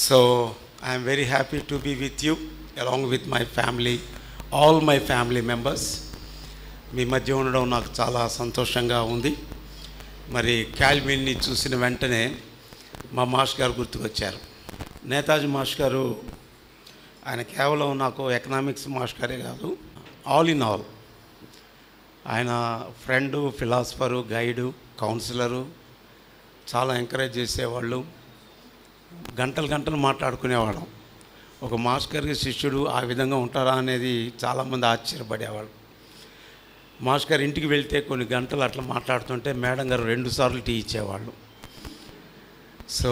So I am very happy to be with you along with my family, all my family members. మీ మధ్య ఉండడం నాకు చాలా సంతోషంగా ఉంది మరి క్యాల్విన్ని చూసిన వెంటనే మా మాస్ గారు గుర్తుకొచ్చారు నేతాజీ మాస్ గారు ఆయన కేవలం నాకు ఎకనామిక్స్ మాస్ గారే కాదు ఆల్ ఇన్ ఆల్ ఆయన ఫ్రెండు ఫిలాసఫరు గైడు కౌన్సిలరు చాలా ఎంకరేజ్ చేసేవాళ్ళు గంటలు గంటలు మాట్లాడుకునేవాళ్ళం ఒక మాస్కర్కి శిష్యుడు ఆ విధంగా ఉంటారా అనేది చాలామంది ఆశ్చర్యపడేవాళ్ళు మాస్కర్ ఇంటికి వెళ్తే కొన్ని గంటలు అట్లా మాట్లాడుతుంటే మేడం గారు రెండు సార్లు టీ ఇచ్చేవాళ్ళు సో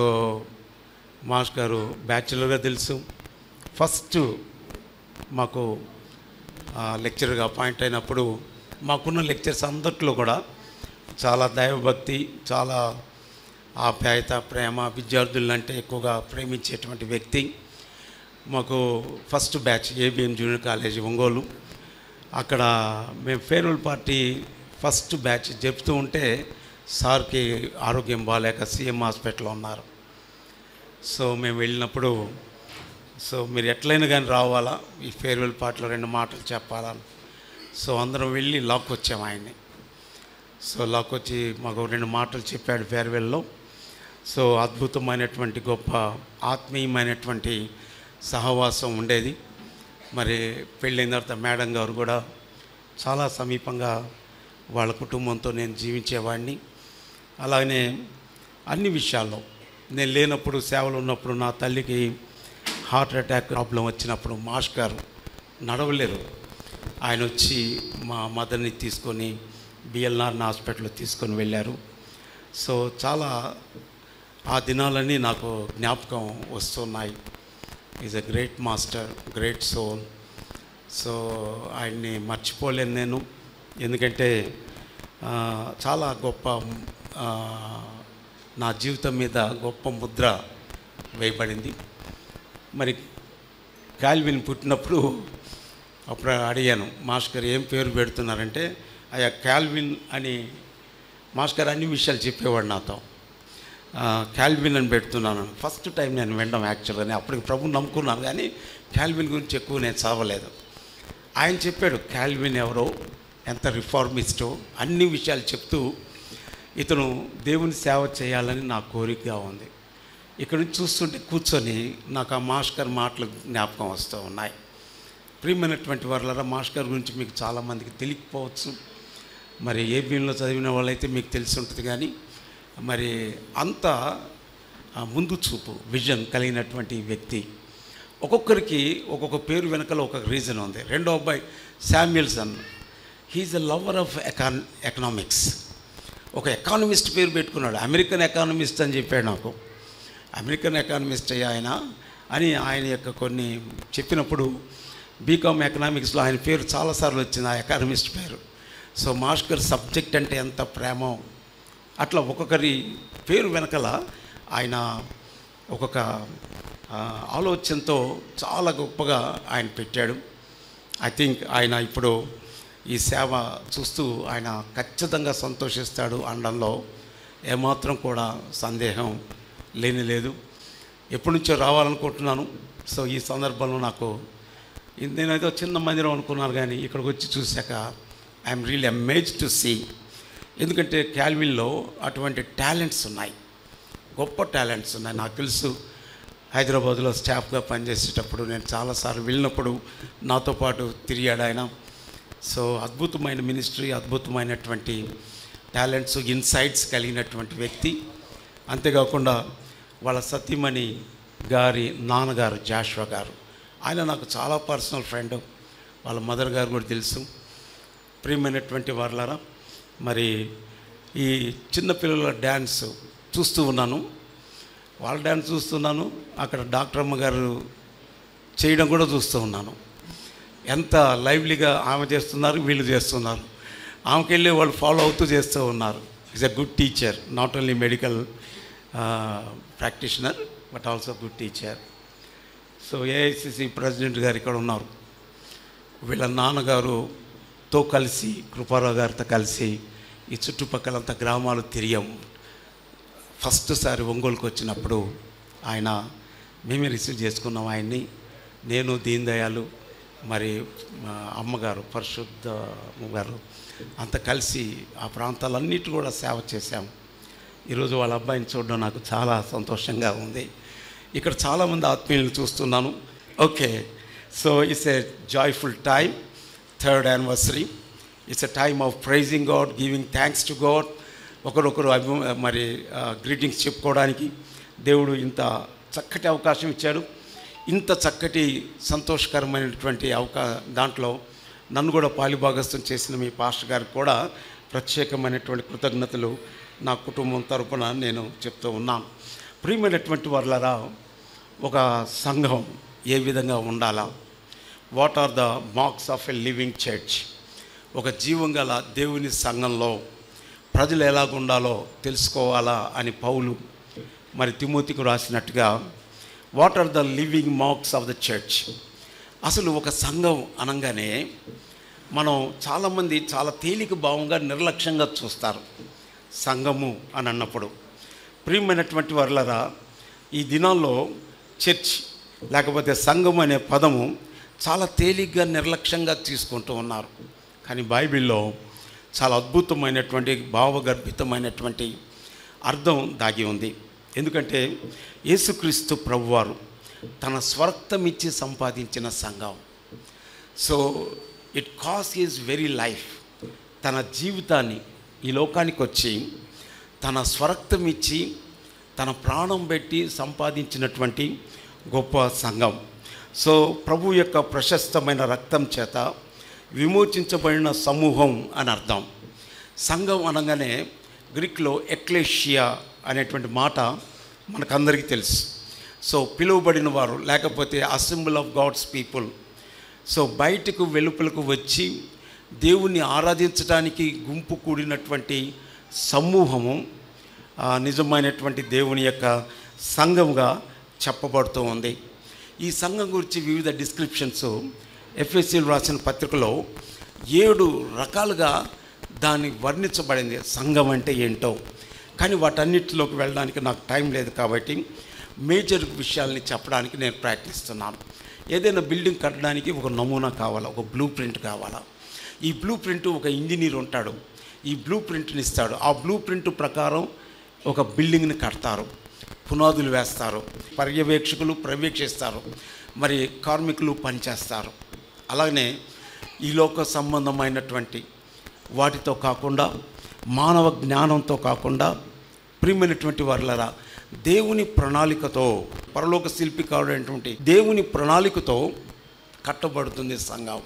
మాస్ గారు బ్యాచులర్గా తెలుసు ఫస్ట్ మాకు లెక్చర్గా అపాయింట్ అయినప్పుడు మాకున్న లెక్చర్స్ అందరిలో కూడా చాలా దైవభక్తి చాలా ఆప్యాయత ప్రేమ విద్యార్థులంటే ఎక్కువగా ప్రేమించేటువంటి వ్యక్తి మాకు first batch ABM junior college Ongole అక్కడ మేము ఫేర్వెల్ పార్టీ ఫస్ట్ బ్యాచ్ చెప్తూ ఉంటే సార్కి ఆరోగ్యం బాగాలేక సీఎం హాస్పిటల్లో ఉన్నారు సో మేము వెళ్ళినప్పుడు సో మీరు ఎట్లయినా కానీ రావాలా ఈ ఫేర్వెల్ పార్టీలో రెండు మాటలు చెప్పాలా సో అందరం వెళ్ళి లాక్ వచ్చాము ఆయన్ని సో లాక్ వచ్చి మాకు రెండు మాటలు చెప్పాడు ఫేర్వెల్లో సో అద్భుతమైనటువంటి గొప్ప ఆత్మీయమైనటువంటి సహవాసం ఉండేది మరి పెళ్ళైన తర్వాత మేడం గారు కూడా చాలా సమీపంగా వాళ్ళ కుటుంబంతో నేను జీవించేవాడిని అలాగనే అన్ని విషయాల్లో నేను లేనప్పుడు సేవలు ఉన్నప్పుడు నా తల్లికి హార్ట్ అటాక్ ప్రాబ్లం వచ్చినప్పుడు మాస్ గారు నడవలేరు ఆయన వచ్చి మా మదర్ని తీసుకొని బిఎల్ఆర్ హాస్పిటల్లో తీసుకొని వెళ్ళారు సో చాలా ఆ దినాలన్నీ నాకు జ్ఞాపకం వస్తున్నాయి is a great master great soul so ఆయన్ని మర్చిపోలేను నేను ఎందుకంటే ఆ, చాలా గొప్ప ఆ, నా జీవితం మీద గొప్ప ముద్ర వేయబడింది మరి కాల్విన్ పుట్టినప్పుడు అప్పుడు అడిగాను మాస్టర్ ఏం పేరు పెడుతున్నారంటే అయ్యా కాల్విన్ అని మాస్టర్ అన్ని విషయాలు చెప్పేవాడు నాతో ఆ, కాల్విన్ అని పెడుతున్నాను ఫస్ట్ టైం నేను వినడం యాక్చువల్గా అప్పటికి ప్రభు నమ్ముకున్నాను కానీ కాల్విన్ గురించి ఎక్కువ నేను చదవలేదు ఆయన చెప్పాడు కాల్విన్ ఎవరో ఎంత రిఫార్మిస్టో అన్ని విషయాలు చెప్తూ ఇతను దేవుని సేవ చేయాలని నా కోరికగా ఉంది ఇక్కడ నుంచి చూస్తుంటే కూర్చొని నాకు ఆ మాస్కర్ మాటలు జ్ఞాపకం వస్తూ ఉన్నాయి ప్రియమైనటువంటి వాళ్ళరా మాస్కర్ గురించి మీకు చాలామందికి తెలియకపోవచ్చు మరి ఏబీఎంలో చదివిన వాళ్ళైతే మీకు తెలిసి ఉంటుంది కానీ మరి అంత ఆ, ముందు చూపు విజన్ కలిగినటువంటి వ్యక్తి ఒక్కొక్కరికి ఒక్కొక్క పేరు వెనకాల ఒక్కొక్క రీజన్ ఉంది రెండో అబ్బాయి Samuelson he is a lover of econ economics ఒక ఎకానమిస్ట్ పేరు పెట్టుకున్నాడు అమెరికన్ ఎకానమిస్ట్ అని చెప్పాడు నాకు అమెరికన్ ఎకానమిస్ట్ అయ్యా ఆయన అని ఆయన యొక్క కొన్ని చెప్పినప్పుడు బీకామ్ ఎకనామిక్స్లో ఆయన పేరు చాలాసార్లు వచ్చింది ఆ ఎకానమిస్ట్ పేరు సో మాస్కర్ సబ్జెక్ట్ అంటే ఎంత ప్రేమో అట్లా ఒక్కొక్కరి పేరు వెనకల ఆయన ఒక్కొక్క ఆ, ఆలోచనతో చాలా గొప్పగా ఆయన పెట్టాడు ఐ థింక్ ఆయన ఇప్పుడు ఈ సేవ చూస్తూ ఆయన ఖచ్చితంగా సంతోషిస్తాడు అనడంలో ఏమాత్రం కూడా సందేహం లేని లేదు ఎప్పటి నుంచో రావాలనుకుంటున్నాను సో ఈ సందర్భంలో నాకు ఇది నేనేదో చిన్న మందిరం అనుకున్నాను కానీ ఇక్కడికి వచ్చి చూశాక I'm real amaze to see ఎందుకంటే క్యాల్విన్లో అటువంటి టాలెంట్స్ ఉన్నాయి గొప్ప టాలెంట్స్ ఉన్నాయి నాకు తెలుసు హైదరాబాద్లో స్టాఫ్గా పనిచేసేటప్పుడు నేను చాలాసార్లు వెళ్ళినప్పుడు నాతో పాటు తిరిగాడు ఆయన సో అద్భుతమైన మినిస్ట్రీ అద్భుతమైనటువంటి టాలెంట్స్ ఇన్సైట్స్ కలిగినటువంటి వ్యక్తి అంతేకాకుండా వాళ్ళ సతీమణి గారి నాన్నగారు జాషువా గారు ఆయన నాకు చాలా పర్సనల్ ఫ్రెండ్ వాళ్ళ మదర్ గారు కూడా తెలుసు ప్రియమైనటువంటి వాళ్ళారా మరి ఈ చిన్నపిల్లల డ్యాన్స్ చూస్తూ ఉన్నాను వాళ్ళ డ్యాన్స్ చూస్తున్నాను అక్కడ డాక్టర్ అమ్మ గారు చేయడం కూడా చూస్తూ ఉన్నాను ఎంత లైవ్లీగా ఆమె చేస్తున్నారు వీళ్ళు చేస్తున్నారు ఆమెకి వెళ్ళి వాళ్ళు ఫాలో అవుతూ చేస్తూ ఉన్నారు is a good teacher not only medical practitioner but also good teacher so AICC president గారు ఇక్కడ ఉన్నారు వీళ్ళ నాన్నగారుతో కలిసి కృపారావు గారితో కలిసి ఈ చుట్టుపక్కలంతా గ్రామాలు తిరిగాం ఫస్ట్ సారి ఒంగోలుకు వచ్చినప్పుడు ఆయన మేమే రిసీవ్ చేసుకున్నాం ఆయన్ని నేను దీన్ దయాలు మరి మా అమ్మగారు పరిశుద్ధ గారు అంత కలిసి ఆ ప్రాంతాలన్నిటి కూడా సేవ చేశాము ఈరోజు వాళ్ళ అబ్బాయిని చూడడం నాకు చాలా సంతోషంగా ఉంది ఇక్కడ చాలామంది ఆత్మీయులను చూస్తున్నాను okay so it's a joyful time third anniversary it's a time of praising God giving thanks to God ఒకరొకరు అభి మరి గ్రీటింగ్స్ చెప్పుకోవడానికి దేవుడు ఇంత చక్కటి అవకాశం ఇచ్చాడు ఇంత చక్కటి సంతోషకరమైనటువంటి అవకా దాంట్లో నన్ను కూడా పాలిభాగస్థం చేసిన మీ పాస్టర్ గారికి కూడా ప్రత్యేకమైనటువంటి కృతజ్ఞతలు నా కుటుంబం తరపున నేను చెప్తూ ఉన్నాను ప్రియమైనటువంటి వాళ్ళరా ఒక సంఘం ఏ విధంగా ఉండాలా what are the marks of a living church ఒక జీవం గల దేవుని సంఘంలో ప్రజలు ఎలాగుండాలో తెలుసుకోవాలా అని పౌలు మరి తిమోతికి రాసినట్టుగా what are the living marks of the church అసలు ఒక సంఘం అనగానే మనం చాలామంది చాలా తేలిక భావంగా నిర్లక్ష్యంగా చూస్తారు సంఘము అని అన్నప్పుడు ప్రియమైనటువంటి వర్లరా ఈ దినాల్లో చర్చ్ లేకపోతే సంఘం అనే పదము చాలా తేలిగ్గా నిర్లక్ష్యంగా తీసుకుంటూ ఉన్నారు కానీ బైబిల్లో చాలా అద్భుతమైనటువంటి భావగర్భితమైనటువంటి అర్థం దాగి ఉంది ఎందుకంటే యేసుక్రీస్తు ప్రభువారు తన స్వర్గం ఇచ్చి సంపాదించిన సంఘం so it cost is very life తన జీవితాన్ని ఈ లోకానికి వచ్చి తన స్వరక్తం ఇచ్చి తన ప్రాణం పెట్టి సంపాదించినటువంటి గొప్ప సంఘం సో ప్రభు యొక్క ప్రశస్తమైన రక్తం చేత విమోచించబడిన సమూహం అని అర్థం సంఘం అనగానే గ్రీక్లో ఎక్లేషియా అనేటువంటి మాట మనకందరికీ తెలుసు సో పిలువబడిన వారు లేకపోతే assemble of God's people so బయటకు వెలుపలకు వచ్చి దేవుణ్ణి ఆరాధించడానికి గుంపు కూడినటువంటి సమూహము ఆ, నిజమైనటువంటి దేవుని యొక్క సంఘంగా చెప్పబడుతూ ఉంది ఈ సంఘం గురించి వివిధ డిస్క్రిప్షన్స్ ఎఫ్ఎస్సీలు రాసిన పత్రికలో ఏడు రకాలుగా దాన్ని వర్ణించబడింది సంఘం అంటే ఏంటో కానీ వాటన్నిటిలోకి వెళ్ళడానికి నాకు టైం లేదు కాబట్టి మేజర్ విషయాల్ని చెప్పడానికి నేను ప్రయత్నిస్తున్నాను ఏదైనా బిల్డింగ్ కట్టడానికి ఒక నమూనా కావాలా ఒక బ్లూ ప్రింట్ కావాలా ఈ బ్లూ ప్రింట్ ఒక ఇంజనీర్ ఉంటాడు ఈ బ్లూ ప్రింట్ని ఇస్తాడు ఆ బ్లూ ప్రింట్ ప్రకారం ఒక బిల్డింగ్ని కడతారు పునాదులు వేస్తారు పర్యవేక్షకులు పర్యవేక్షిస్తారు మరి కార్మికులు పనిచేస్తారు అలాగనే ఈ లోక సంబంధమైనటువంటి వాటితో కాకుండా మానవ జ్ఞానంతో కాకుండా ప్రియమైనటువంటి వారులరా దేవుని ప్రణాళికతో పరలోక శిల్పికారుడైనటువంటి దేవుని ప్రణాళికతో కట్టబడుతుంది సంఘం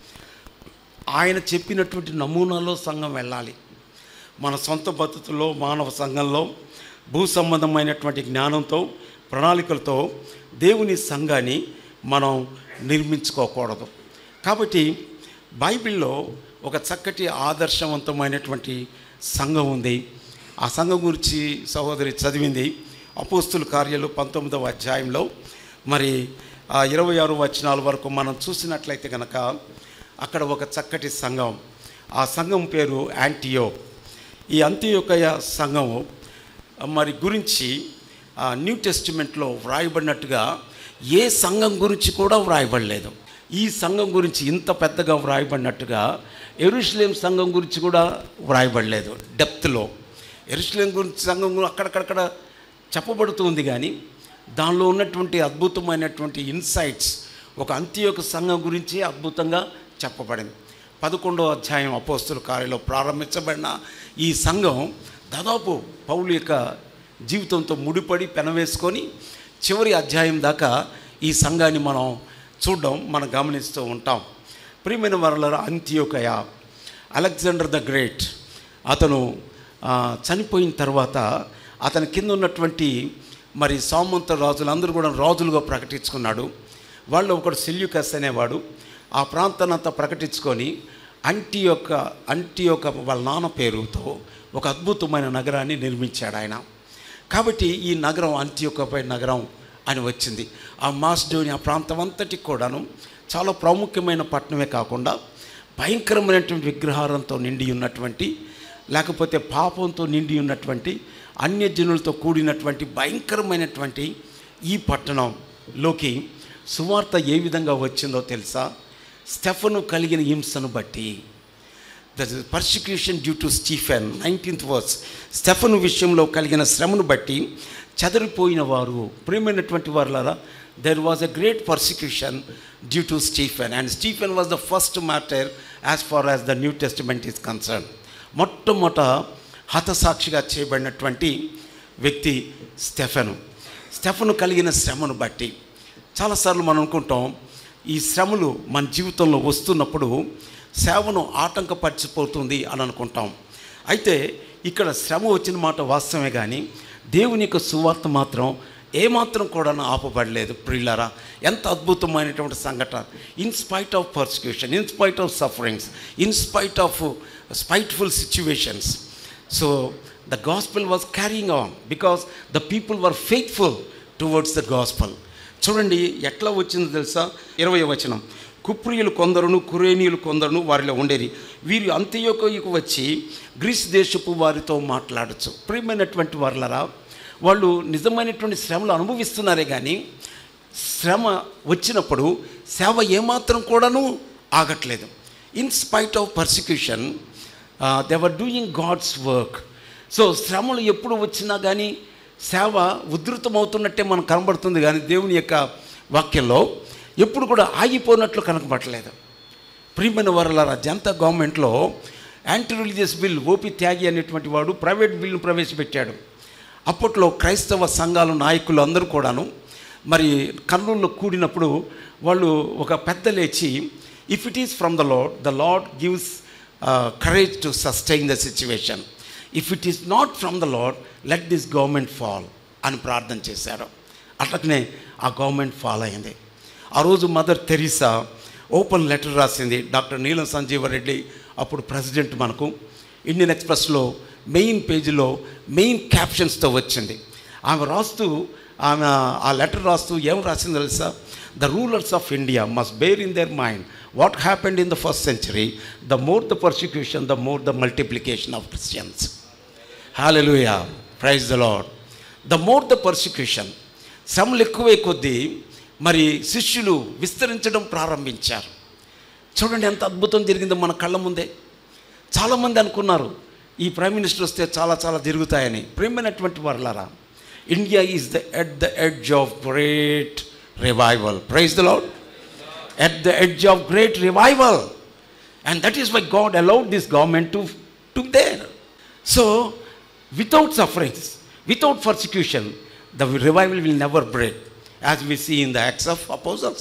ఆయన చెప్పినటువంటి నమూనాలో సంఘం వెళ్ళాలి మన సొంత పద్ధతుల్లో మానవ సంఘంలో భూ సంబంధమైనటువంటి జ్ఞానంతో ప్రణాళికలతో దేవుని సంఘాన్ని మనం నిర్మించుకోకూడదు కాబట్టి బైబిల్లో ఒక చక్కటి ఆదర్శవంతమైనటువంటి సంఘం ఉంది ఆ సంఘం గురించి సహోదరి చదివింది అపోస్తుల కార్యాలు పంతొమ్మిదవ అధ్యాయంలో మరి ఆ ఇరవై ఆరు వచనాల వరకు మనం చూసినట్లయితే కనుక అక్కడ ఒక చక్కటి సంఘం ఆ సంఘం పేరు యాంటియో ఈ అంత్యోకయ సంఘం మరి గురించి ఆ న్యూ టెస్టిమెంట్లో వ్రాయబడినట్టుగా ఏ సంఘం గురించి కూడా వ్రాయబడలేదు ఈ సంఘం గురించి ఇంత పెద్దగా వ్రాయబడినట్టుగా ఎరుషులేం సంఘం గురించి కూడా వ్రాయబడలేదు డెప్త్లో ఎరుషులేం గురించి సంఘం గురించి అక్కడక్కడక్కడ చెప్పబడుతుంది కానీ దానిలో ఉన్నటువంటి అద్భుతమైనటువంటి ఇన్సైట్స్ ఒక అంత్యోక సంఘం గురించి అద్భుతంగా చెప్పబడింది పదకొండవ అధ్యాయం అపోస్తుల కార్యలో ప్రారంభించబడిన ఈ సంఘం దాదాపు పౌలు యొక్క జీవితంతో ముడిపడి పెనవేసుకొని చివరి అధ్యాయం దాకా ఈ సంఘాన్ని మనం చూడడం మనం గమనిస్తూ ఉంటాం ప్రియమైన వరల అంత్యోకయ అలెగ్జాండర్ ద గ్రేట్ అతను ఆ, చనిపోయిన తర్వాత అతని కింద ఉన్నటువంటి మరి సామంత రాజులు అందరూ కూడా రాజులుగా ప్రకటించుకున్నాడు వాళ్ళు ఒకడు సెల్యుకస్ అనేవాడు ఆ ప్రాంతాన్ని అంతా ప్రకటించుకొని అంటి యొక్క అంటి యొక్క వాళ్ళ నాన్న పేరుతో ఒక అద్భుతమైన నగరాన్ని నిర్మించాడు ఆయన కాబట్టి ఈ నగరం అంత్యోకపై నగరం అని వచ్చింది ఆ మాస్డోని ఆ ప్రాంతం అంతటికి కూడాను చాలా ప్రాముఖ్యమైన పట్టణమే కాకుండా భయంకరమైనటువంటి విగ్రహారంతో నిండి ఉన్నటువంటి లేకపోతే పాపంతో నిండి ఉన్నటువంటి అన్యజనులతో కూడినటువంటి భయంకరమైనటువంటి ఈ పట్టణంలోకి సువార్త ఏ విధంగా వచ్చిందో తెలుసా స్టెఫను కలిగిన హింసను బట్టి the persecution due to Stephen nineteenth verse స్టెఫను విషయంలో కలిగిన శ్రమను బట్టి చెదరిపోయిన వారు ప్రియమైనటువంటి వారులారా there was a great persecution due to Stephen and Stephen was the first matter as far as the New Testament is concern మొట్టమొదట హతసాక్షిగా చేయబడినటువంటి వ్యక్తి స్టెఫెను స్టెఫను కలిగిన శ్రమను బట్టి చాలాసార్లు మనం అనుకుంటాం ఈ శ్రమలు మన జీవితంలో వస్తున్నప్పుడు సేవను ఆటంకపరిచిపోతుంది అని అనుకుంటాం అయితే ఇక్కడ శ్రమ వచ్చిన మాట వాస్తవమే కానీ దేవుని యొక్క సువార్త మాత్రం ఏమాత్రం కూడా ఆపబడలేదు ప్రియులారా ఎంత అద్భుతమైనటువంటి సంఘటన in spite of persecution in spite of sufferings in spite of spiteful situations so the gospel was carrying on because the people were faithful towards the gospel చూడండి ఎట్లా వచ్చిందో తెలుసా ఇరవై వచనం కుప్రియులు కొందరును కురేనీయులు కొందరును వారిలో ఉండేది వీరు అంత్యోకకు వచ్చి గ్రీస్ దేశపు వారితో మాట్లాడచ్చు ప్రియమైనటువంటి వారులరా వాళ్ళు నిజమైనటువంటి శ్రమలు అనుభవిస్తున్నారే కానీ శ్రమ వచ్చినప్పుడు సేవ ఏమాత్రం కూడాను ఆగట్లేదు in spite of persecution they're doing God's work so శ్రమలు ఎప్పుడు వచ్చినా కానీ సేవ ఉధృతమవుతున్నట్టే మనకు కనబడుతుంది కానీ దేవుని యొక్క వాక్యంలో ఎప్పుడు కూడా ఆగిపోయినట్లు కనకబట్టలేదు ప్రియమైన వరలారా జనతా గవర్నమెంట్లో anti religious bill O P Tyagi అనేటువంటి వాడు ప్రైవేట్ బిల్ను ప్రవేశపెట్టాడు అప్పట్లో క్రైస్తవ సంఘాల నాయకులు అందరూ కూడాను మరి కర్నూలులో కూడినప్పుడు వాళ్ళు ఒక పెద్ద లేచి if it is from the Lord the Lord gives courage to sustain the situation if it is not from the Lord let this government fall అని ప్రార్థన చేశారు అట్లనే ఆ గవర్నమెంట్ ఫాల్ అయింది ఆ రోజు మదర్ తెరీసా ఓపెన్ లెటర్ రాసింది doctor Neelam Sanjiva Reddy అప్పుడు ప్రెసిడెంట్ మనకు ఇండియన్ ఎక్స్ప్రెస్లో మెయిన్ పేజీలో మెయిన్ క్యాప్షన్స్తో వచ్చింది ఆమె రాస్తూ ఆమె ఆ లెటర్ రాస్తూ ఏం రాసిందో తెలుసా the rulers of India must bear in their mind what happened in the first century the more the persecution the more the multiplication of Christians hallelujah praise the Lord the more the persecution శ్రమలు ఎక్కువే కొద్దీ మరి శిష్యులు విస్తరించడం ప్రారంభించారు చూడండి ఎంత అద్భుతం జరిగిందో మన కళ్ళ ముందే చాలామంది అనుకున్నారు ఈ ప్రైమ్ మినిస్టర్ వస్తే చాలా చాలా జరుగుతాయని ప్రేమైనటువంటి వారులారా India is the at the edge of great revival praise the Lord at the edge of great revival and that is why God allowed this government to to there so without sufferings, without persecution, the revival will never break, as we see in the Acts of Apostles.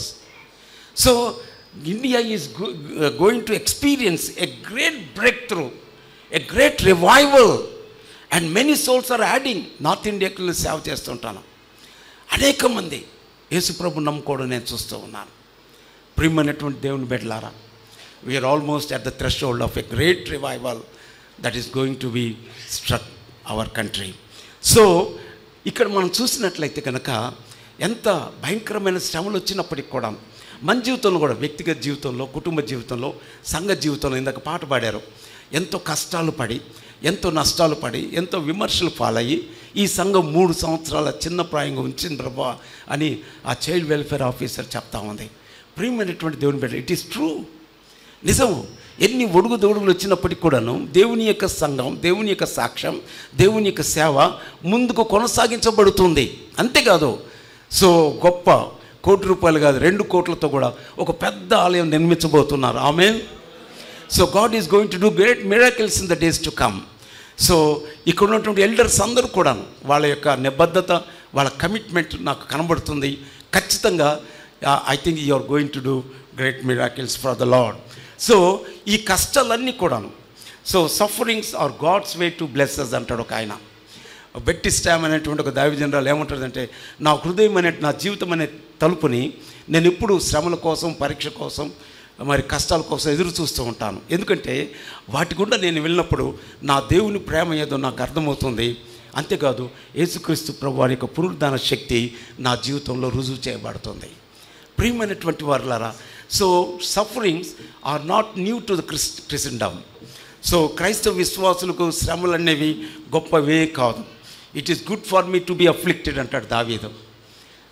So, India is go- uh, going to experience a great breakthrough, a great revival, and many souls are adding. North ఇండియాకి వెళ్ళి సేవ చేస్తుంటాను అనేక మంది యేసుప్రభు నమ్ముకోవడం నేను చూస్తూ ఉన్నాను ప్రియమైనటువంటి దేవుని బిడ్డలారా we are almost at the threshold of a great revival that is going to be struck our country so ఇక్కడ మనం చూసినట్లయితే కనుక ఎంత భయంకరమైన శ్రమలు వచ్చినప్పటికి కూడా మన జీవితంలో కూడా వ్యక్తిగత జీవితంలో కుటుంబ జీవితంలో సంఘ జీవితంలో ఇందాక పాట పాడారు ఎంతో కష్టాలు పడి ఎంతో నష్టాలు పడి ఎంతో విమర్శలు పాలయ్యి ఈ సంఘం మూడు సంవత్సరాల చిన్న ప్రాయంగా ఉంచింది ప్రభా అని ఆ చైల్డ్ వెల్ఫేర్ ఆఫీసర్ చెప్తా ఉంది ప్రియమైనటువంటి దేవుని బిడ్డ ఇట్ ఈస్ ట్రూ నిజం ఎన్ని ఒడుగు దొడుగులు వచ్చినప్పటికి కూడాను దేవుని యొక్క సంఘం దేవుని యొక్క సాక్ష్యం దేవుని యొక్క సేవ ముందుకు కొనసాగించబడుతుంది అంతేకాదు సో గొప్ప కోటి రూపాయలు కాదు రెండు కోట్లతో కూడా ఒక పెద్ద ఆలయం నిర్మించబోతున్నారు ఆమె so God is going to do great miracles in the days to come so ఇక్కడ ఉన్నటువంటి ఎల్డర్స్ అందరూ కూడా వాళ్ళ యొక్క నిబద్ధత వాళ్ళ కమిట్మెంట్ నాకు కనబడుతుంది ఖచ్చితంగా I think you are going to do great miracles for the Lord so ఈ కష్టాలన్నీ కూడాను so sufferings are God's way to blesses అంటాడు ఒక ఆయన బెట్టి స్టామ్ అనేటువంటి ఒక దైవ జనరాలు ఏమంటాడంటే నా హృదయం అనే నా జీవితం అనే తలుపుని నేను ఎప్పుడు శ్రమల కోసం పరీక్ష కోసం మరి కష్టాల కోసం ఎదురు చూస్తూ ఉంటాను ఎందుకంటే వాటి గుండా నేను వెళ్ళినప్పుడు నా దేవుని ప్రేమ ఏదో నాకు అర్థమవుతుంది అంతేకాదు యేసుక్రీస్తు ప్రభు వారి యొక్క పునరుద్ధాన శక్తి నా జీవితంలో రుజువు చేయబడుతుంది ప్రియమైనటువంటి వారులారా so sufferings are not new to the Chris Christendom so క్రైస్తవ విశ్వాసులకు శ్రమలు అనేవి గొప్పవే కాదు it is good for me to be afflicted అంటాడు దావీదు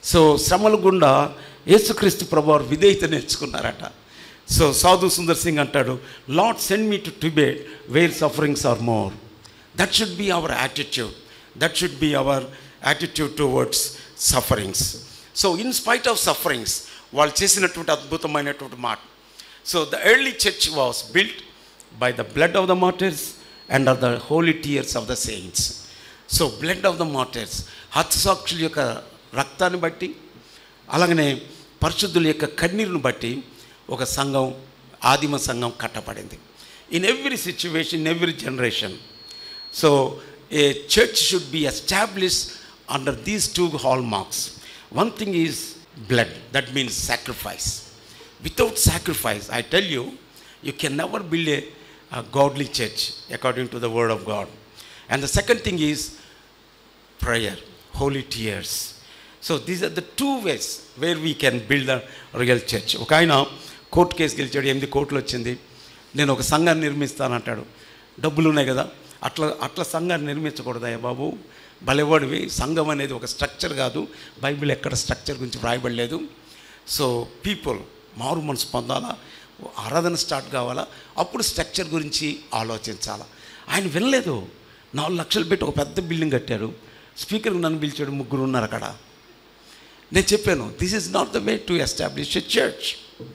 సో శ్రమల గుండా యేసుక్రీస్తు ప్రభు వారు విధేయత నేర్చుకున్నారట సో సాధు సుందర్ సింగ్ అంటాడు Lord send me to Tibet where sufferings are more that should be our attitude that should be our attitude towards sufferings so in spite of sufferings వాళ్ళు చేసినటువంటి అద్భుతమైనటువంటి మాట so the early church was built by the blood of the martyrs and of the holy tears of the saints so blood of the martyrs హత్సాక్షుల యొక్క రక్తాన్ని బట్టి అలాగనే పరిశుద్ధుల యొక్క కన్నీరుని బట్టి ఒక సంఘం ఆదిమ సంఘం కట్టబడింది in every situation in every generation so a church should be establish under these two hallmarks one thing is blood that means sacrifice without sacrifice, I tell you, you can never build a, a godly church according to the word of God. And the second thing is prayer, holy tears. So these are the two ways where we can build a real church. ఒక ఆయన court case గెలిచాడు ఎనిమిది కోట్లు వచ్చింది నేను ఒక సంఘాన్ని నిర్మిస్తానంటాడు డబ్బులు ఉన్నాయి కదా అట్లా అట్లా సంఘాన్ని నిర్మించకూడదయ్యా బాబు బలెవాడివి సంఘం అనేది ఒక స్ట్రక్చర్ కాదు బైబిల్ ఎక్కడ స్ట్రక్చర్ గురించి వ్రాయబడలేదు సో పీపుల్ మారు మనసు పొందాలా ఆరాధన స్టార్ట్ కావాలా అప్పుడు స్ట్రక్చర్ గురించి ఆలోచించాలా ఆయన వినలేదు నాలుగు లక్షలు పెట్టి ఒక పెద్ద బిల్డింగ్ కట్టారు స్పీకర్కి నన్ను పిలిచాడు ముగ్గురు ఉన్నారు అక్కడ నేను చెప్పాను this is not the way to establish a church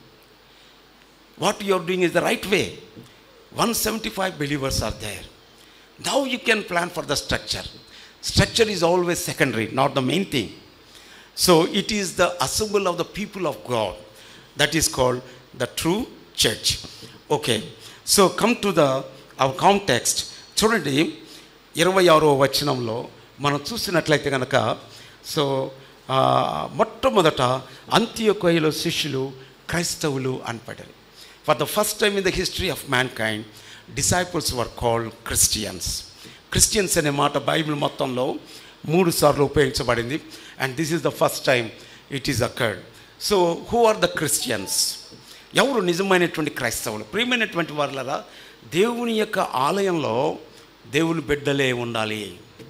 what you are doing is the right way one seventy five believers are there now you can plan for the structure structure is always secondary not the main thing So it is the assemble of the people of God that is called the true church. Okay. So come to the our context. చూడండి ఇరవై ఆరో వచనంలో మనం చూసినట్లయితే కనుక so ఆ, మొట్టమొదట అంత్యకొయలో శిష్యులు క్రైస్తవులు అనపడారు for the first time in the history of mankind disciples were called Christians Christians అనే మాట బైబిల్ మొత్తంలో మూడు సార్లు ఉపయోగించబడింది and this is the first time it is accord so who are the Christians ఎవరు నిజమైనటువంటి క్రైస్తవులు ప్రియమైనటువంటి వాళ్ళరా దేవుని యొక్క ఆలయంలో దేవుని బిడ్డలే ఉండాలి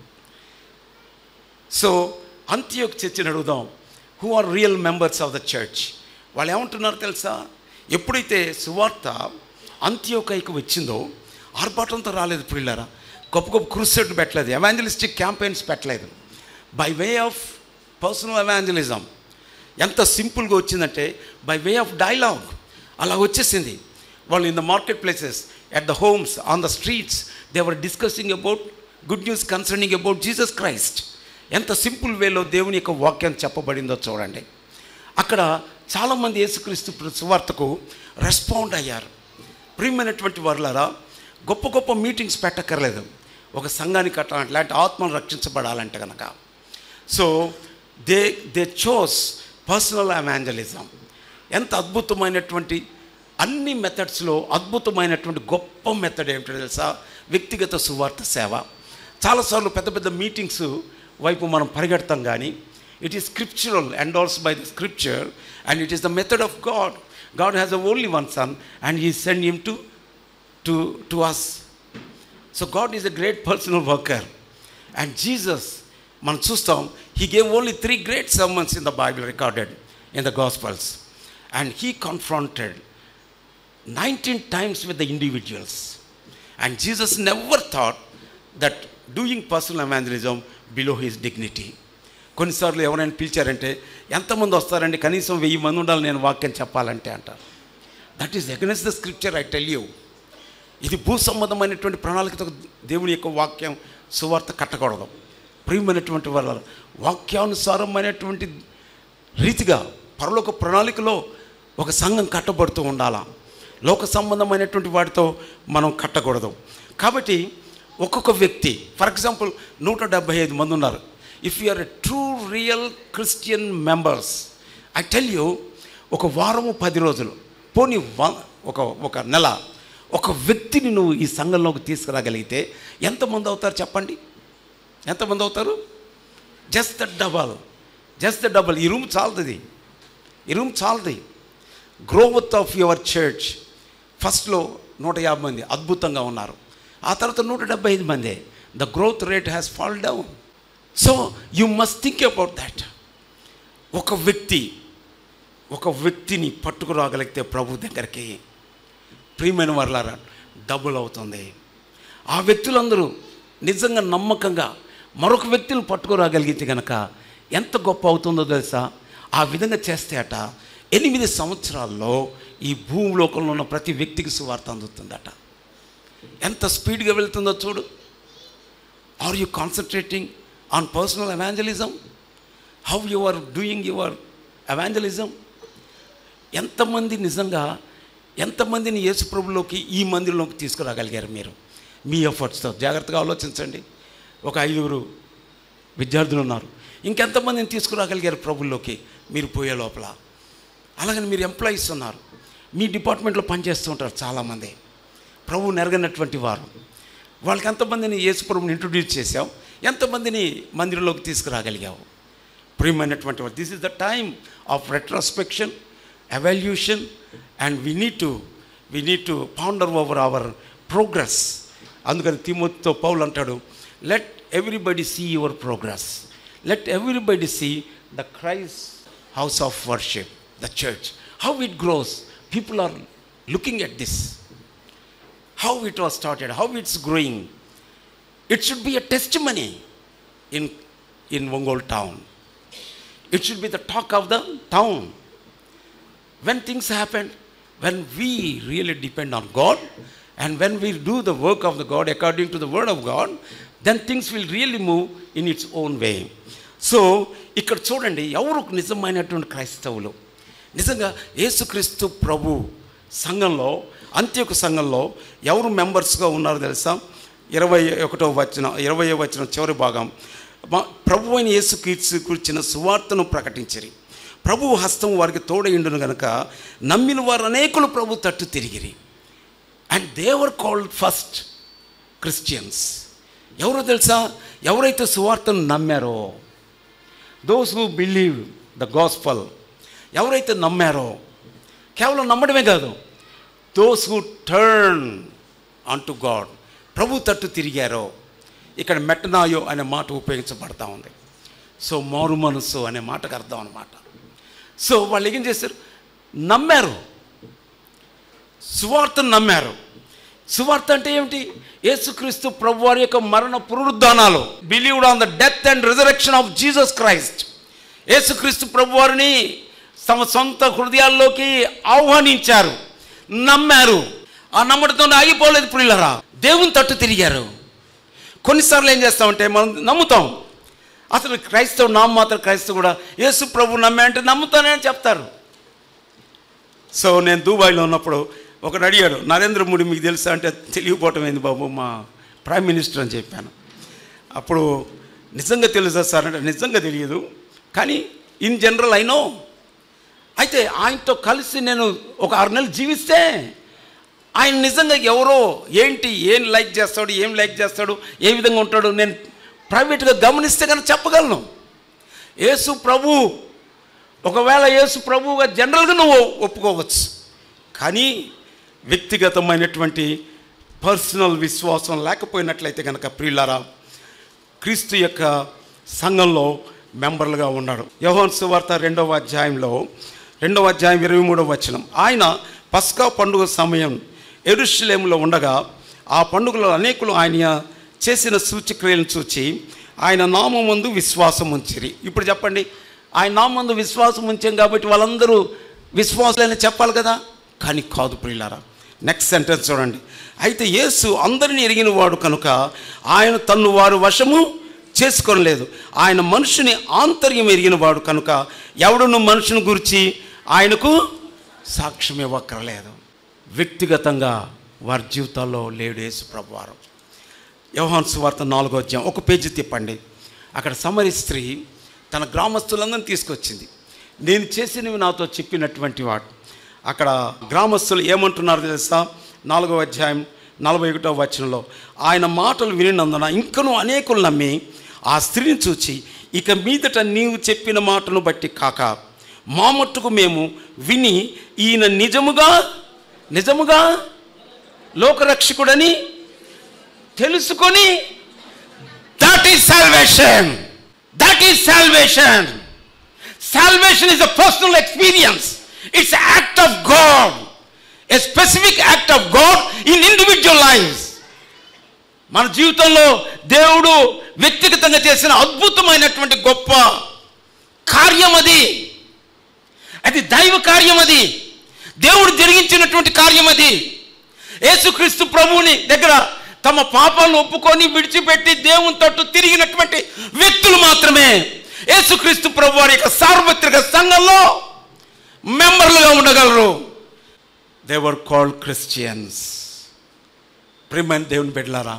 సో అంత్యోక్ చర్చిని అడుగుదాం who are real members of the church వాళ్ళు ఏమంటున్నారు తెలుసా ఎప్పుడైతే సువార్త అంత్యోకైకి వచ్చిందో ఆర్భాటంతో రాలేదు పిల్లరా గొప్ప గొప్ప క్రూసెడ్ పెట్టలేదు ఎవాంజలిస్టిక్ క్యాంపెయిన్స్ పెట్టలేదు by way of personal evangelism ఎంత సింపుల్గా వచ్చిందంటే బై వే ఆఫ్ డైలాగ్ అలా వచ్చేసింది వాళ్ళు in the market places at the homes on the streets they're discussing about good news concerning about Jesus Christ ఎంత simple వేలో దేవుని యొక్క వాక్యం చెప్పబడిందో చూడండి అక్కడ చాలామంది యేసుక్రీస్తు ప్ర- సువార్తకు రెస్పాండ్ అయ్యారు ప్రియమైనటువంటి వర్లరా గొప్ప గొప్ప మీటింగ్స్ పెట్టక్కర్లేదు ఒక సంఘానికి కట్టాలంటే లాంటి ఆత్మను రక్షించబడాలంటే కనుక so they they chose personal evangelism ఎంత అద్భుతమైనటువంటి అన్ని మెథడ్స్లో అద్భుతమైనటువంటి గొప్ప మెథడ్ ఏమిటో తెలుసా వ్యక్తిగత సువార్త సేవ చాలాసార్లు పెద్ద పెద్ద మీటింగ్స్ వైపు మనం పరిగెడతాం కానీ it is scriptural endorsed by the scripture and it is the method of God God has a only one son and he send him to to to us so God is a great personal worker and Jesus మనం చూస్తాం he gave only three great summons in the Bible recorded in the gospels and he confronted nineteen times with the individuals and Jesus never thought that doing personal evangelism below his dignity కొన్నిసార్లు ఎవరైనా పిలిచారంటే ఎంతమంది వస్తారండి కనీసం వెయ్యి మంది ఉండాలి నేను వాక్యం చెప్పాలంటే అంటారు that is against the scripture I tell you ఇది భూ సంబంధమైనటువంటి ప్రణాళికతో దేవుని యొక్క వాక్యం సువార్త కట్టకూడదు ప్రియమైనటువంటి వాళ్ళ వాక్యానుసారమైనటువంటి రీతిగా పరలోక ప్రణాళికలో ఒక సంఘం కట్టబడుతూ ఉండాలా లోక సంబంధమైనటువంటి వాటితో మనం కట్టకూడదు కాబట్టి ఒక్కొక్క వ్యక్తి ఫర్ ఎగ్జాంపుల్ నూట డెబ్భై ఐదు మంది ఉన్నారు if you are a true real Christian members I tell you ఒక వారము పది రోజులు పోనీ వ- ఒక ఒక నెల ఒక వ్యక్తిని నువ్వు ఈ సంఘంలోకి తీసుకురాగలిగితే ఎంతమంది అవుతారు చెప్పండి ఎంతమంది అవుతారు just the double just the double ఈ రూమ్ చాలుతుంది ఈ రూమ్ చాలది గ్రోవత్ ఆఫ్ యువర్ చర్చ్ ఫస్ట్లో నూట యాభై మంది అద్భుతంగా ఉన్నారు ఆ తర్వాత నూట డెబ్బై ఐదు మంది the growth rate has fall down so you must think about that ఒక వ్యక్తి ఒక వ్యక్తిని పట్టుకురాగలిగితే ప్రభు దగ్గరికి ప్రియమైన వర్లారా డబుల్ అవుతుంది ఆ వ్యక్తులందరూ నిజంగా నమ్మకంగా మరొక వ్యక్తిని పట్టుకురాగలిగితే కనుక ఎంత గొప్ప అవుతుందో తెలుసా ఆ విధంగా చేస్తే అట ఎనిమిది సంవత్సరాల్లో ఈ భూమిలోకంలో ఉన్న ప్రతి వ్యక్తికి సువార్త అందుతుందట ఎంత స్పీడ్గా వెళ్తుందో చూడు are you concentrating on personal evangelism how you are doing your evangelism ఎంతమంది నిజంగా ఎంతమందిని యేసుప్రభులోకి ఈ మందిరంలోకి తీసుకురాగలిగారు మీరు మీ ఎఫర్ట్స్తో జాగ్రత్తగా ఆలోచించండి ఒక ఐదుగురు విద్యార్థులు ఉన్నారు ఇంకెంతమందిని తీసుకురాగలిగారు ప్రభుల్లోకి మీరు పోయే లోపల అలాగని మీరు ఎంప్లాయీస్ ఉన్నారు మీ డిపార్ట్మెంట్లో పనిచేస్తూ ఉంటారు చాలామంది ప్రభు నెరగనటువంటి వారు వాళ్ళకి ఎంతమందిని యేసు ప్రభుని ఇంట్రొడ్యూస్ చేసావు ఎంతమందిని మందిరంలోకి తీసుకురాగలిగావు ప్రియమైనటువంటి వారు this is the time of retrospection evaluation and we need to we need to ponder over our progress అందుకని తిమోతితో పౌలు అంటాడు let everybody see your progress let everybody see the Chris house of worship the church how it grows people are looking at this how it was started, how it's growing. It should be a testimony in, in Wongol town. It should be the talk of the town. When things happen, when we really depend on God and when we do the work of the God according to the word of God, then things will really move in its own way. So ఇక్కడ చూడండి ఎవరు నిజమైనటువంటి క్రైస్తవులు నిజంగా యేసుక్రీస్తు ప్రభు సంఘంలో అంత్యొక సంఘంలో ఎవరు మెంబర్స్గా ఉన్నారో తెలుసా ఇరవై ఒకటో వచ్చిన ఇరవై వచ్చిన చివరి భాగం మా ప్రభు అయిన యేసుక్రీస్తు కూర్చిన సువార్తను ప్రకటించిరి ప్రభు హస్తం వారికి తోడయిండును గనక నమ్మిన వారు అనేకులు ప్రభు తట్టు తిరిగిరి and they're called first Christians ఎవరో తెలుసా ఎవరైతే సువార్తను నమ్మారో those who believe the gospel ఎవరైతే నమ్మారో కేవలం నమ్మడమే కాదు those who turn on to God ప్రభు తట్టు తిరిగారో ఇక్కడ మెట్టనాయో అనే మాట ఉపయోగించబడతా ఉంది సో మారు మనస్సు అనే మాటకు అర్థం అనమాట సో వాళ్ళు ఏం చేశారు నమ్మారు సువార్తను నమ్మారు సువార్త అంటే ఏమిటి యేసుక్రీస్తు ప్రభు వారి యొక్క మరణ పునరుద్ధానాలు believed on the death and resurrection of Jesus Christ యేసుక్రీస్తు ప్రభు వారిని తమ సొంత హృదయాల్లోకి ఆహ్వానించారు నమ్మారు ఆ నమ్మడంతో ఆగిపోలేదు ప్రియులరా దేవుని తట్టు తిరిగారు కొన్నిసార్లు ఏం చేస్తామంటే మనం నమ్ముతాం అసలు క్రైస్తవు నామ మాత్రం క్రైస్తవు కూడా యేసు ప్రభు నమ్మే అంటే నమ్ముతానని చెప్తారు సో నేను దుబాయ్లో ఉన్నప్పుడు ఒకడు అడిగాడు నరేంద్ర మోడీ మీకు తెలుసా అంటే తెలియపోవటం ఏంది బాబు మా ప్రైమ్ మినిస్టర్ అని చెప్పాను అప్పుడు నిజంగా తెలుసా సార్ అంటే నిజంగా తెలియదు కానీ ఇన్ జనరల్ ఐ నో అయితే ఆయనతో కలిసి నేను ఒక ఆరు నెలలు జీవిస్తే ఆయన నిజంగా ఎవరో ఏంటి ఏం లైక్ చేస్తాడు ఏం లైక్ చేస్తాడు ఏ విధంగా ఉంటాడు నేను ప్రైవేట్గా గమనిస్తే కానీ చెప్పగలను యేసు ప్రభు ఒకవేళ యేసు ప్రభువుగా జనరల్గా నువ్వు ఒప్పుకోవచ్చు కానీ వ్యక్తిగతమైనటువంటి పర్సనల్ విశ్వాసం లేకపోయినట్లయితే కనుక ప్రియులారా క్రీస్తు యొక్క సంఘంలో మెంబర్లుగా ఉన్నాడు యోహన్ సువార్త రెండవ అధ్యాయంలో రెండవ అధ్యాయం ఇరవై మూడవ వచనం ఆయన పస్కా పండుగ సమయం ఎరుషలేములో ఉండగా ఆ పండుగలో అనేకులు ఆయన చేసిన సూచక్రియలను చూచి ఆయన నామందు విశ్వాసం ఉంచిరి ఇప్పుడు చెప్పండి ఆయన నామందు విశ్వాసం ఉంచాం కాబట్టి వాళ్ళందరూ విశ్వాసులైన చెప్పాలి కదా కానీ కాదు ప్రియులారా నెక్స్ట్ సెంటెన్స్ చూడండి అయితే యేసు అందరిని ఎరిగిన వాడు కనుక ఆయన తన్ను వారు వశము చేసుకోలేదు ఆయన మనుషుని ఆంతర్యం ఎరిగిన వాడు కనుక ఎవడును మనుషుని గురించి ఆయనకు సాక్ష్యం ఇవ్వక్కర్లేదు వ్యక్తిగతంగా వారి జీవితాల్లో లేడు యేసు ప్రభువారు యోహాన్ సువార్త నాలుగో అధ్యాయం ఒక పేజీ తిప్పండి అక్కడ సమరి స్త్రీ తన గ్రామస్తులందరిని తీసుకొచ్చింది నేను చేసినవి నాతో చెప్పినటువంటి వాడు అక్కడ గ్రామస్తులు ఏమంటున్నారు తెలుసా నాలుగో అధ్యాయం నలభై ఒకటో వచనంలో ఆయన మాటలు వినినందున ఇంకనూ అనేకులు నమ్మి ఆ స్త్రీని చూచి ఇక మీదట నీవు చెప్పిన మాటను బట్టి కాక మా మట్టుకు మేము విని ఈయన నిజముగా నిజముగా లోకరక్షకుడని తెలుసుకొని that is salvation that is salvation salvation is a personal experience it's act of God a specific act of God in individual lifes మన జీవితంలో దేవుడు వ్యక్తిగతంగా చేసిన అద్భుతమైనటువంటి గొప్ప కార్యం అది అది దైవ కార్యం అది దేవుడు జరిగించినటువంటి కార్యం అది యేసుక్రీస్తు ప్రభువుని దగ్గర తమ పాపాలను ఒప్పుకొని విడిచిపెట్టి దేవుని తట్టు తిరిగినటువంటి వ్యక్తులు మాత్రమే యేసుక్రీస్తు ప్రభు వారి యొక్క సార్వత్రిక సంఘంలో మెంబర్లుగా ఉండగలరు దేవర్ కాల్డ్ క్రిస్టియన్స్ ప్రిమైన దేవుని బిడ్డలారా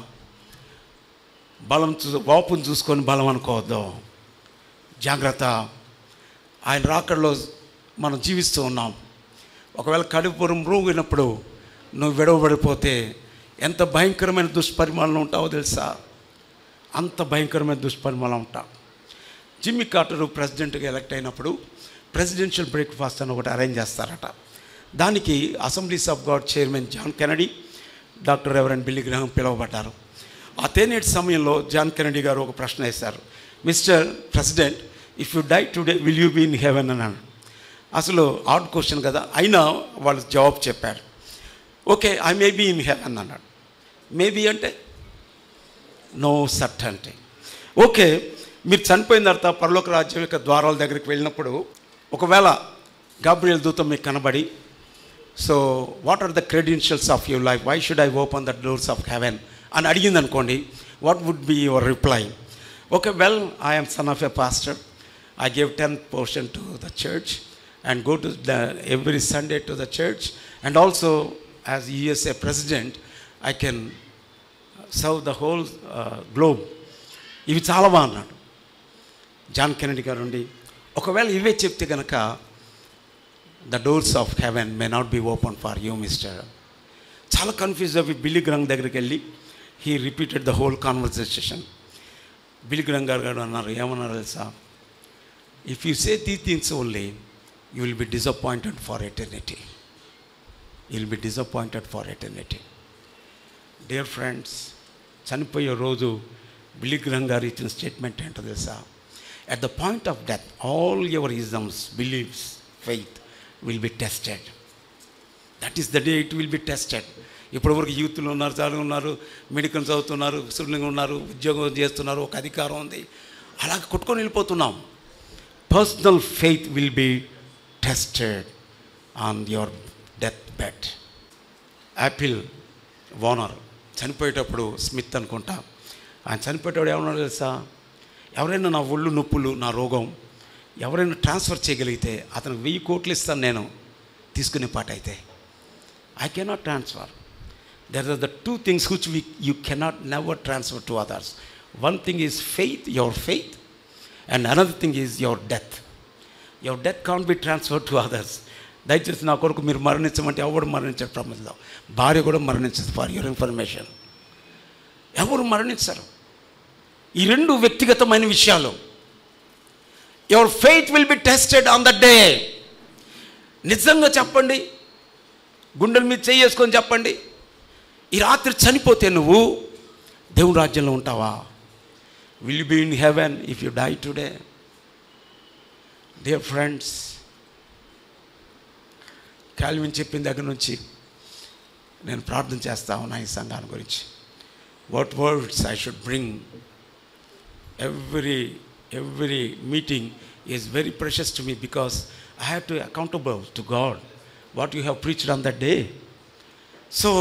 బలం చూ వాపును చూసుకొని బలం అనుకోవద్దు జాగ్రత్త ఆయన రాకడలో మనం జీవిస్తూ ఉన్నాం ఒకవేళ కడుపురం రోగినప్పుడు నువ్వు విడవబడిపోతే ఎంత భయంకరమైన దుష్పరిమాణం ఉంటావో తెలుసా అంత భయంకరమైన దుష్పరిమాణం ఉంటాం జిమ్మి కార్టర్ ప్రెసిడెంట్గా ఎలక్ట్ అయినప్పుడు ప్రెసిడెన్షియల్ బ్రేక్ఫాస్ట్ అని ఒకటి అరేంజ్ చేస్తారట దానికి assemblies of God chairman John Kennedy doctor reverend Billy Graham పిలువబడ్డారు ఆ తేనేటి సమయంలో జాన్ కెనడీ గారు ఒక ప్రశ్న వేశారు mister president if you die today will you be in heaven అన్నాడు అసలు ఆడ్ క్వశ్చన్ కదా అయినా వాళ్ళు జవాబు చెప్పారు okay I may be in heaven అన్నాడు మేబీ అంటే నో సర్టంటీ ఓకే మీరు చనిపోయిన తర్వాత పరలోక రాజ్యం యొక్క ద్వారాల దగ్గరికి వెళ్ళినప్పుడు ఒకవేళ గాబ్రియల్ దూతం మీకు కనబడి so what are the credentials of your life why should I open the doors of heaven అని అడిగింది అనుకోండి what would be your reply okay well I'm son of a pastor I give ten portion to the church and go to the every Sunday to the church and also as USA president I can serve the whole globe ఇవి చాలా బాగున్నాడు John Kennedy గారు ఉండి ఒకవేళ ఇవే చెప్తే కనుక the doors of heaven may not be open for you mister చాలా కన్ఫ్యూజ్ అవి బిల్లి గ్రంగ్ దగ్గరికి వెళ్ళి he repeated the whole conversation Billy Graham గారు గారు అన్నారు ఏమన్నారు తెలుసా if you say these things only you will be disappointed for eternity you will be disappointed for eternity dear friends చనిపోయే రోజు బిల్లి గ్రహం గారు ఇచ్చిన స్టేట్మెంట్ ఏంటో తెలుసా at the point of death all your isms believes faith will be tested that is the day it will be tested ఇప్పటివరకు యూత్లు ఉన్నారు చాలా ఉన్నారు మెడికల్ చదువుతున్నారు స్టూడెంట్ ఉన్నారు ఉద్యోగం చేస్తున్నారు ఒక అధికారం ఉంది అలా కొట్టుకొని వెళ్ళిపోతున్నాం personal faith will be tested on your death bed Apple owner చనిపోయేటప్పుడు స్మిత్ అనుకుంటా ఆయన చనిపోయేటప్పుడు ఏమన్నా తెలుసా ఎవరైనా నా ఒళ్ళు నొప్పులు నా రోగం ఎవరైనా ట్రాన్స్ఫర్ చేయగలిగితే అతనికి వెయ్యి కోట్లు ఇస్తాను నేను తీసుకునే పాట అయితే I cannot transfer there are the two things which we you cannot never transfer to others one thing is faith your faith and another thing is your death your death can't be transfer to others దయచేసి నా కొరకు మీరు మరణించమంటే ఎవరు మరణించారు ప్రపంచంలో భార్య కూడా మరణించదు for your information ఎవరు మరణించరు ఈ రెండు వ్యక్తిగతమైన విషయాలు your faith will be tested on the day నిజంగా చెప్పండి గుండెల మీద చేసుకొని చెప్పండి ఈ రాత్రి చనిపోతే నువ్వు దేవుని రాజ్యంలో ఉంటావా will be in heaven if you die today dear friends Calvin చెప్పిన దగ్గర నుంచి నేను ప్రార్థన చేస్తా ఉన్నా ఈ సంఘాన్ని గురించి what words I should bring every every meeting is very precious to me because I have to accountable to God what you have preached on that day so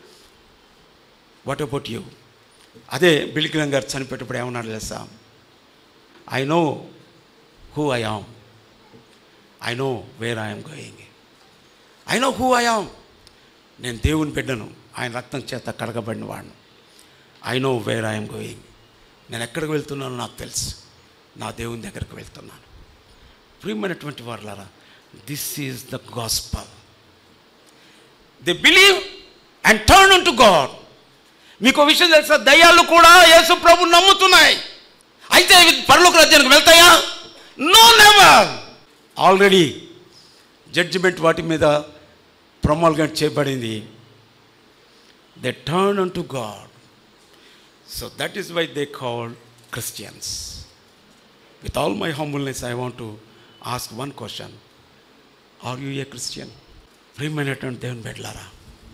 what about you అదే Billy Graham గారు చనిపోయేటప్పుడు ఏమన్నాడు తెలుసా I know who I am I know where I'm going I know who I am నేను దేవుని బిడ్డను ఆయన రక్తం చేత కడగబడిన వాడిను I know where I'm going నేను ఎక్కడికి వెళ్తున్నానో నాకు తెలుసు నా దేవుని దగ్గరికి వెళ్తున్నాను ప్రియమైనటువంటి వాళ్ళారా this is the gospel the believe and turn to God మీకు విషయం తెలుసా దయ్యాలు కూడా యేసు ప్రభు నమ్ముతున్నాయి అయితే ఇవి పరలోక రాజ్యానికి వెళ్తాయా నో నెవర్ ఆల్రెడీ జడ్జిమెంట్ వాటి మీద ప్రొమాల్గేట్ చేయబడింది they turn to God so that is why they call Christians with all my humbleness I want to ask one question are you a Christian ప్రియమైనటువంటి దేవుని బిడ్డలారా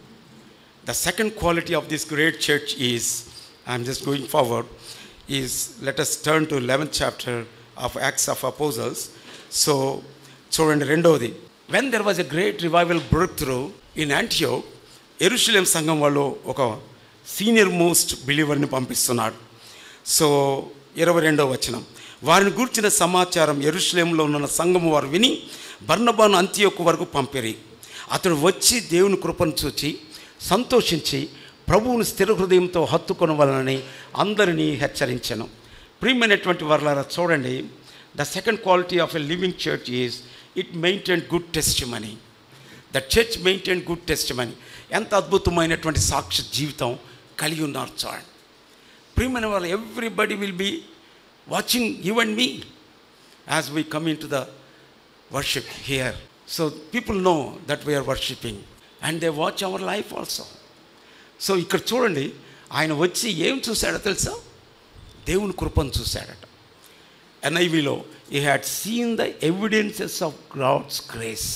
The second quality of this great church is, I'm just going forward, is let us turn to 11th chapter of Acts of Apostles. So, చూడండి రెండవది when there was a great revival break through in Antioch ఎరుషులేం సంఘం వాళ్ళు ఒక senior most బిలీవర్ని పంపిస్తున్నాడు so ఇరవై రెండవ వచనం వారిని గూర్చిన సమాచారం ఎరుషులేంలో ఉన్న సంఘం వారు విని బర్ణబాను అంత్యొక్క వరకు పంపిరి అతడు వచ్చి దేవుని కృపను చూచి సంతోషించి ప్రభువుని స్థిర హృదయంతో హత్తుకొనవలనని అందరినీ హెచ్చరించను ప్రియమైనటువంటి వర్లారా చూడండి the second quality of a living church is it maintain good testimony the church maintain good testimony ఎంత అద్భుతమైనటువంటి సాక్షి జీవితం కలిగి ఉన్నారు చూడండి ప్రియమైన వాళ్ళు everybody will be watching you and me as we come into the worship here so people know that we're worshipping and they watch our life also so ఇక్కడ చూడండి ఆయన వచ్చి ఏం చూశాడో తెలుసా దేవుని కృపను చూశాడట ఎన్ఐవిలో he had seen the evidences of God's grace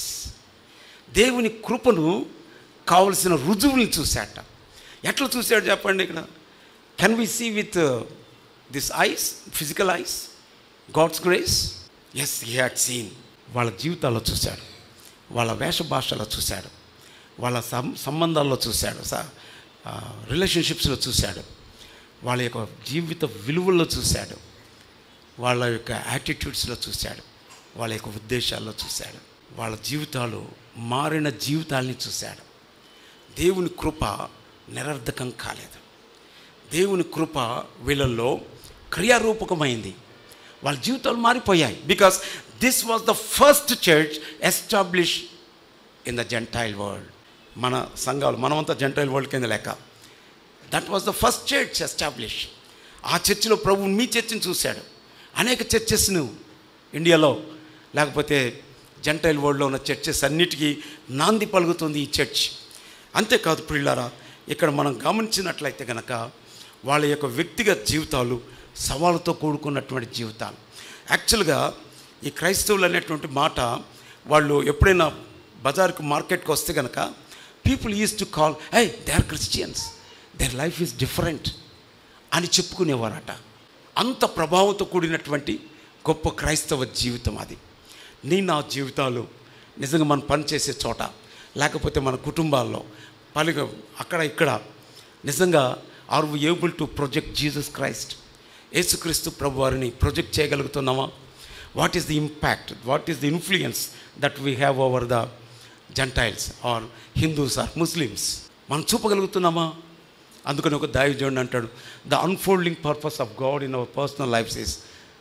దేవుని కృపను కావలసిన రుజువుని చూశాట ఎట్లా చూశాడు చెప్పండి ఇక్కడ can we see with this eyes physical eyes God's grace as he had seen వాళ్ళ జీవితాల్లో చూశాడు వాళ్ళ వేష భాషలో చూశాడు వాళ్ళ సం సంబంధాల్లో చూశాడు స రిలేషన్షిప్స్లో చూశాడు వాళ్ళ యొక్క జీవిత విలువల్లో చూశాడు వాళ్ళ యొక్క యాటిట్యూడ్స్లో చూశాడు వాళ్ళ యొక్క ఉద్దేశాల్లో చూశాడు వాళ్ళ జీవితాలు మారిన జీవితాల్ని చూశాడు దేవుని కృప నిరర్ధకం కాలేదు దేవుని కృప వీళ్ళల్లో క్రియారూపకమైంది వాళ్ళ జీవితాలు మారిపోయాయి because this was the first church establish in the Gentile world మన సంఘాలు మనమంతా జెంటైల్ వరల్డ్ కింద లెక్క that was the first church establish ఆ చర్చిలో ప్రభు మీ చర్చిని చూశాడు అనేక చర్చెస్ను ఇండియాలో లేకపోతే జెంటైల్ వరల్డ్లో ఉన్న చర్చెస్ అన్నిటికీ నాంది పలుకుతుంది ఈ చర్చ్ అంతేకాదు పిల్లారా ఇక్కడ మనం గమనించినట్లయితే కనుక వాళ్ళ యొక్క వ్యక్తిగత జీవితాలు సవాలుతో కూడుకున్నటువంటి జీవితాలు యాక్చువల్గా ఈ క్రైస్తవులు అనేటువంటి మాట వాళ్ళు ఎప్పుడైనా బజార్కి మార్కెట్కి వస్తే కనుక people is to call I they are Christians their life is different అని చెప్పుకునేవారట అంత ప్రభావంతో కూడినటువంటి గొప్ప క్రైస్తవ జీవితం అది నీ నా జీవితాలు నిజంగా మనం పనిచేసే చోట లేకపోతే మన కుటుంబాల్లో పలిగ అక్కడ ఇక్కడ నిజంగా are we able to project Jesus Christ యేసుక్రీస్తు ప్రభు వారిని ప్రొజెక్ట్ చేయగలుగుతున్నామా what is the impact what is the influence that we have over the Gentiles or Hindus or Muslims మనం చూపగలుగుతున్నామా అందుకని ఒక దైవజనుడు అంటాడు the unfolding purpose of God in our personal lifes is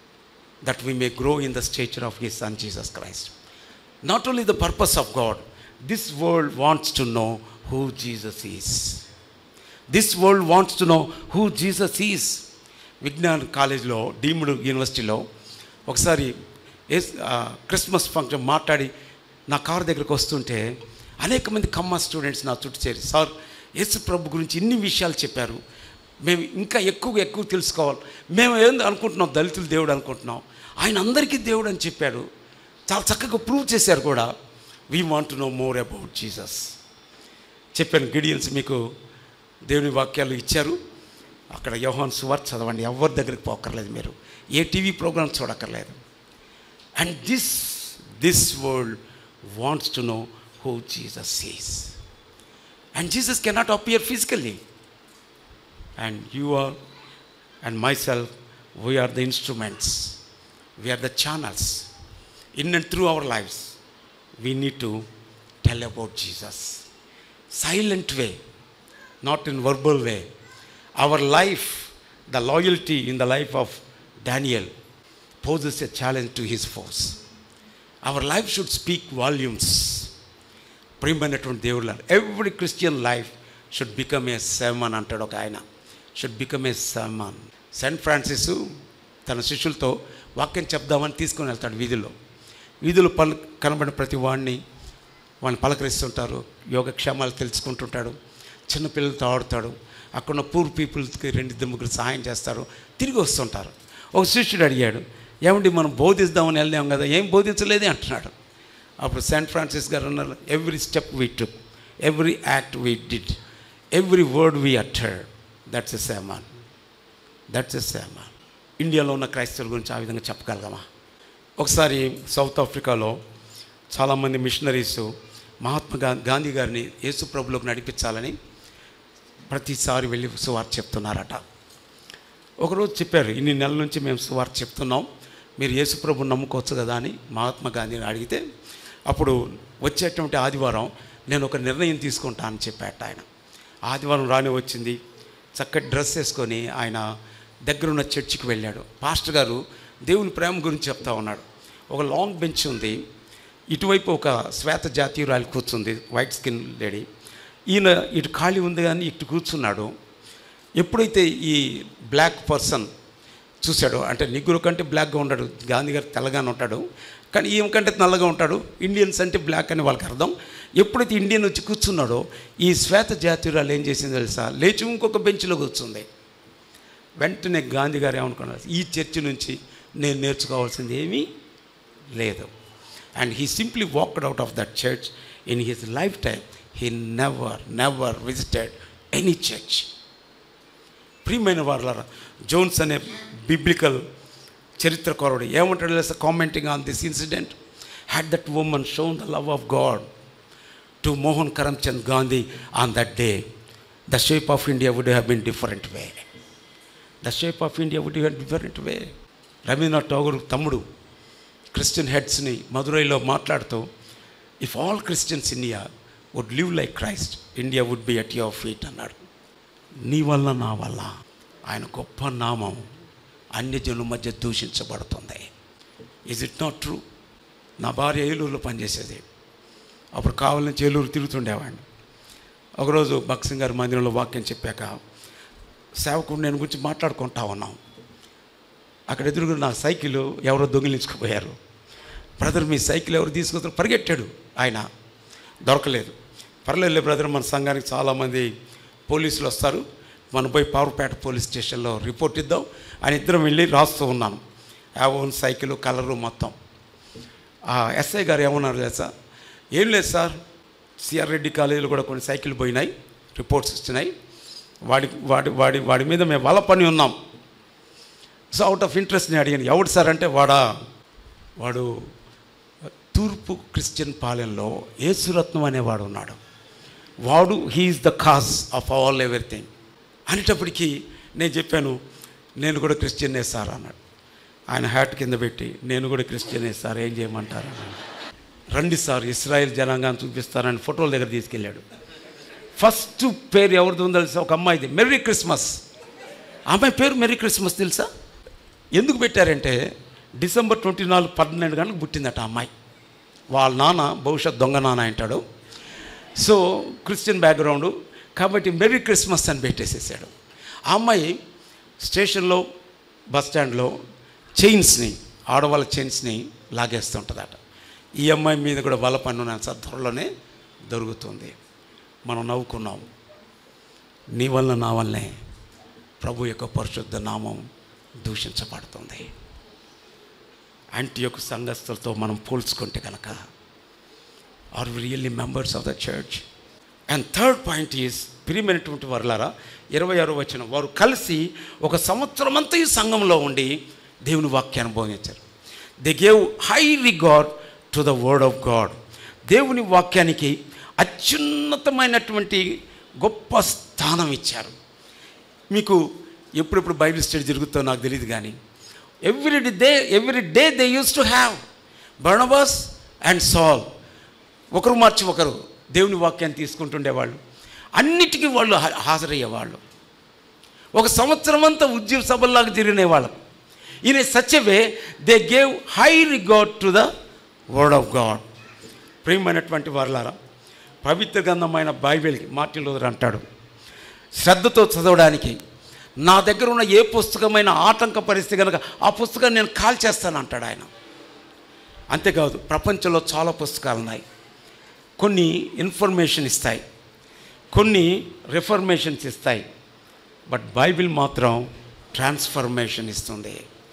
that we may grow in the stature of his son Jesus Christ not only the purpose of God this world wants to know who Jesus is this world wants to know who Jesus is Vignan కాలేజ్లో deemed యూనివర్సిటీలో ఒకసారి ఏస్ Christmas function మాట్లాడి నా car దగ్గరకు వస్తుంటే అనేక మంది కమ్మ students నా చుట్టూ చేరి సార్ యేసు ప్రభు గురించి ఇన్ని విషయాలు చెప్పారు మేము ఇంకా ఎక్కువ ఎక్కువ తెలుసుకోవాలి మేము ఏందో అనుకుంటున్నాం దళితులు దేవుడు అనుకుంటున్నాం ఆయన అందరికీ దేవుడు అని చెప్పాడు చాలా చక్కగా ప్రూవ్ చేశారు కూడా we want to know more about Jesus చెప్పాను గిడియన్స్ మీకు దేవుని వాక్యాలు ఇచ్చారు అక్కడ యోహాన్ సువార్త చదవండి ఎవరి దగ్గరికి పోకర్లేదు మీరు ఏ టీవీ ప్రోగ్రామ్ చూడక్కర్లేదు and this this world wants to know who Jesus is and Jesus cannot appear physically and you are and myself we're the instruments we're the channels in and through our lifes we need to tell about Jesus silent way, not in verbal way. Our life, the loyalty in the life of Daniel, poses a challenge to his force. Our life should speak volumes. ప్రియమైనటువంటి దేవుళ్ళ every Christian life should become a sermon అంటాడు ఒక ఆయన should become a sermon Saint Francis తన శిష్యులతో వాక్యం చెప్దామని తీసుకొని వెళ్తాడు వీధిలో వీధిలో పలు కనబడిన ప్రతి వాడిని వాళ్ళని పలకరిస్తుంటారు యోగక్షేమాలు తెలుసుకుంటుంటాడు చిన్నపిల్లలతో ఆడుతాడు అక్కడ ఉన్న పూర్ పీపుల్స్కి రెండు ఇద్దరు ముగ్గురు సహాయం చేస్తారు తిరిగి వస్తుంటారు ఒక శిష్యుడు అడిగాడు ఏమండి మనం బోధిద్దామని వెళ్ళాం కదా ఏం బోధించలేదే అంటున్నాడు అప్పుడు సెయింట్ ఫ్రాన్సిస్ గారు అన్నారు every step we took every act we did every word we uttered that's a sermon that's a sermon ఇండియాలో ఉన్న క్రైస్తవుల గురించి ఆ విధంగా చెప్పగలగమా ఒకసారి సౌత్ ఆఫ్రికాలో చాలామంది మిషనరీస్ మహాత్మా గా గాంధీ గారిని యేసు ప్రభులోకి నడిపించాలని ప్రతిసారి వెళ్ళి సువార్త చెప్తున్నారట ఒకరోజు చెప్పారు ఇన్ని నెలల నుంచి మేము సువార్త చెప్తున్నాం మీరు యేసు ప్రభుని నమ్ముకోవచ్చు కదా అని మహాత్మా గాంధీని అడిగితే అప్పుడు వచ్చేటువంటి ఆదివారం నేను ఒక నిర్ణయం తీసుకుంటా అని చెప్పాట ఆయన ఆదివారం రాని వచ్చింది చక్కటి డ్రెస్ వేసుకొని ఆయన దగ్గరున్న చర్చికి వెళ్ళాడు పాస్టర్ గారు దేవుని ప్రేమ గురించి చెప్తా ఉన్నాడు ఒక లాంగ్ బెంచ్ ఉంది ఇటువైపు ఒక శ్వేత జాతీయురాలు కూర్చుంది వైట్ స్కిన్ లేడీ ఈయన ఇటు ఖాళీ ఉంది కానీ ఇటు కూర్చున్నాడు ఎప్పుడైతే ఈ బ్లాక్ పర్సన్ చూశాడో అంటే నిగ్గురు కంటే బ్లాక్గా ఉంటాడు గాంధీ గారు తెల్లగానే ఉంటాడు కానీ ఈమె కంటే నల్లగా ఉంటాడు ఇండియన్స్ అంటే బ్లాక్ అని వాళ్ళకి అర్థం ఎప్పుడైతే ఇండియన్ వచ్చి కూర్చున్నాడో ఈ శ్వేత జాతీయురాలు ఏం చేసిందో తెలుసా లేచి ఇంకొక బెంచ్లో కూర్చుంది వెంటనే గాంధీ గారు ఏమనుకున్నారు ఈ చర్చి నుంచి నేను నేర్చుకోవాల్సింది ఏమీ లేదు and he simply walked out of that church in his lifetime he never never visited any church ప్రియమైన వాళ్ళ జోన్స్ అనే బిబ్లికల్ చరిత్రకారుడు ఏమంటాడు లేస commenting on this incident had that woman shown the love of God to Mohan Karamchand Gandhi on that day the shape of India would have been different way the shape of India would have different way Rabindranath Tagore తమ్ముడు Christian హెడ్స్ని మధురైలో మాట్లాడుతూ if all Christians India would live like Christ India would be at your feet అన్నాడు నీ వల్ల నా వల్ల ఆయన గొప్ప నామం అన్య జనుల మధ్య దూషించబడుతుంది ఇజ్ ఇట్ నాట్ ట్రూ నా భార్య ఏలూరులో పనిచేసేది అప్పుడు కావాల నుంచి ఏలూరు తిరుగుతుండేవాడిని ఒకరోజు భక్సింగ్ గారి మందిరంలో వాక్యం చెప్పాక సేవకుడు నేను గురించి మాట్లాడుకుంటా ఉన్నాం అక్కడ ఎదురుగా నా సైకిల్ ఎవరో దొంగిలించుకుపోయారు బ్రదర్ మీ సైకిల్ ఎవరు తీసుకొస్తారు పరిగెట్టాడు ఆయన దొరకలేదు పర్లేదు బ్రదర్ మన సంఘానికి చాలామంది పోలీసులు వస్తారు మనం పోయి పవర్పేట పోలీస్ స్టేషన్లో రిపోర్ట్ ఇద్దాం అని ఇద్దరం వెళ్ళి రాస్తూ ఉన్నాను ఓన్ సైకిల్ కలరు మొత్తం ఆ ఎస్ఐ గారు ఏమన్నారు లేదు సార్ ఏం లేదు సార్ సిఆర్ రెడ్డి కాలేజీలో కూడా కొన్ని సైకిల్ పోయినాయి రిపోర్ట్స్ వచ్చినాయి వాడి వాడి వాడి వాడి మీద మేము వల పని ఉన్నాం సో అవుట్ ఆఫ్ ఇంట్రెస్ట్ నేను అడిగాను ఎవడు సార్ అంటే వాడా వాడు తూర్పు క్రిస్టియన్ పాలెంలో ఏసురత్నం అనేవాడు ఉన్నాడు వాడు he is the cause of all everything అనేటప్పటికీ నేను చెప్పాను నేను కూడా క్రిస్టియనే సార్ అన్నాడు ఆయన హ్యాట్ కింద పెట్టి నేను కూడా క్రిస్టియనే సార్ ఏం చేయమంటారు అన్నాడు. రండి సార్ ఇస్రాయేల్ జనాంగాన్ని చూపిస్తారని ఫోటోల దగ్గర తీసుకెళ్ళాడు ఫస్ట్ పేరు ఎవరిది ఉందో తెలుసా ఒక అమ్మాయిది మెర్రీ క్రిస్మస్ అమ్మాయి పేరు మెర్రీ క్రిస్మస్ తెలుసా ఎందుకు పెట్టారంటే డిసెంబర్ ట్వంటీ నాలుగు పన్నెండు గంటలకు పుట్టిందట ఆ అమ్మాయి వాళ్ళ నాన్న భవిష్యత్ దొంగ నాన్న అంటాడు సో క్రిస్టియన్ బ్యాక్గ్రౌండ్ కాబట్టి మెరీ క్రిస్మస్ అని పెట్టేసేసాడు ఆ అమ్మాయి స్టేషన్లో బస్ స్టాండ్లో చైన్స్ని ఆడవాళ్ళ చైన్స్ని లాగేస్తుంటుందట ఈ అమ్మాయి మీద కూడా బల పన్ను సార్ త్వరలోనే దొరుకుతుంది మనం నవ్వుకున్నాం నీ వల్ల నా వల్లనే ప్రభు యొక్క పరిశుద్ధ నామం దూషించబడుతుంది యాంటీ యొక్క సంఘస్థులతో మనం పోల్చుకుంటే కనుక are really members of the church and third point is ప్రియమైనటువంటి వర్లారా ఇరవై ఆరో వచ్చిన వారు కలిసి ఒక సంవత్సరం అంతా ఈ సంఘంలో ఉండి దేవుని వాక్యాన్ని బోధించారు they gave high regard to the word of God దేవుని వాక్యానికి అత్యున్నతమైనటువంటి గొప్ప స్థానం ఇచ్చారు మీకు ఎప్పుడెప్పుడు బైబిల్ స్టడీ జరుగుతుందో నాకు తెలియదు కానీ every day every day they use to have Barnabas and Saul ఒకరు మార్చి ఒకరు దేవుని వాక్యాన్ని తీసుకుంటుండేవాళ్ళు అన్నిటికీ వాళ్ళు హా- హాజరయ్యేవాళ్ళు ఒక సంవత్సరం అంతా ఉద్యోగ సభల్లాగా తిరిగినేవాళ్ళు ఈయన సత్యవే they gave high regard to the word of God ప్రియమైనటువంటి వారులారా పవిత్ర గ్రంథమైన బైబిల్కి మార్టిన్ లూథర్ అంటాడు శ్రద్ధతో చదవడానికి నా దగ్గర ఉన్న ఏ పుస్తకమైన ఆటంక పరిస్థితి కనుక ఆ పుస్తకాన్ని నేను కాల్ చేస్తాను అంటాడు ఆయన అంతేకాదు ప్రపంచంలో చాలా పుస్తకాలు ఉన్నాయి కొన్ని ఇన్ఫర్మేషన్ ఇస్తాయి కొన్ని రిఫర్మేషన్స్ ఇస్తాయి బట్ బైబిల్ మాత్రం ట్రాన్స్ఫర్మేషన్ ఇస్తుంది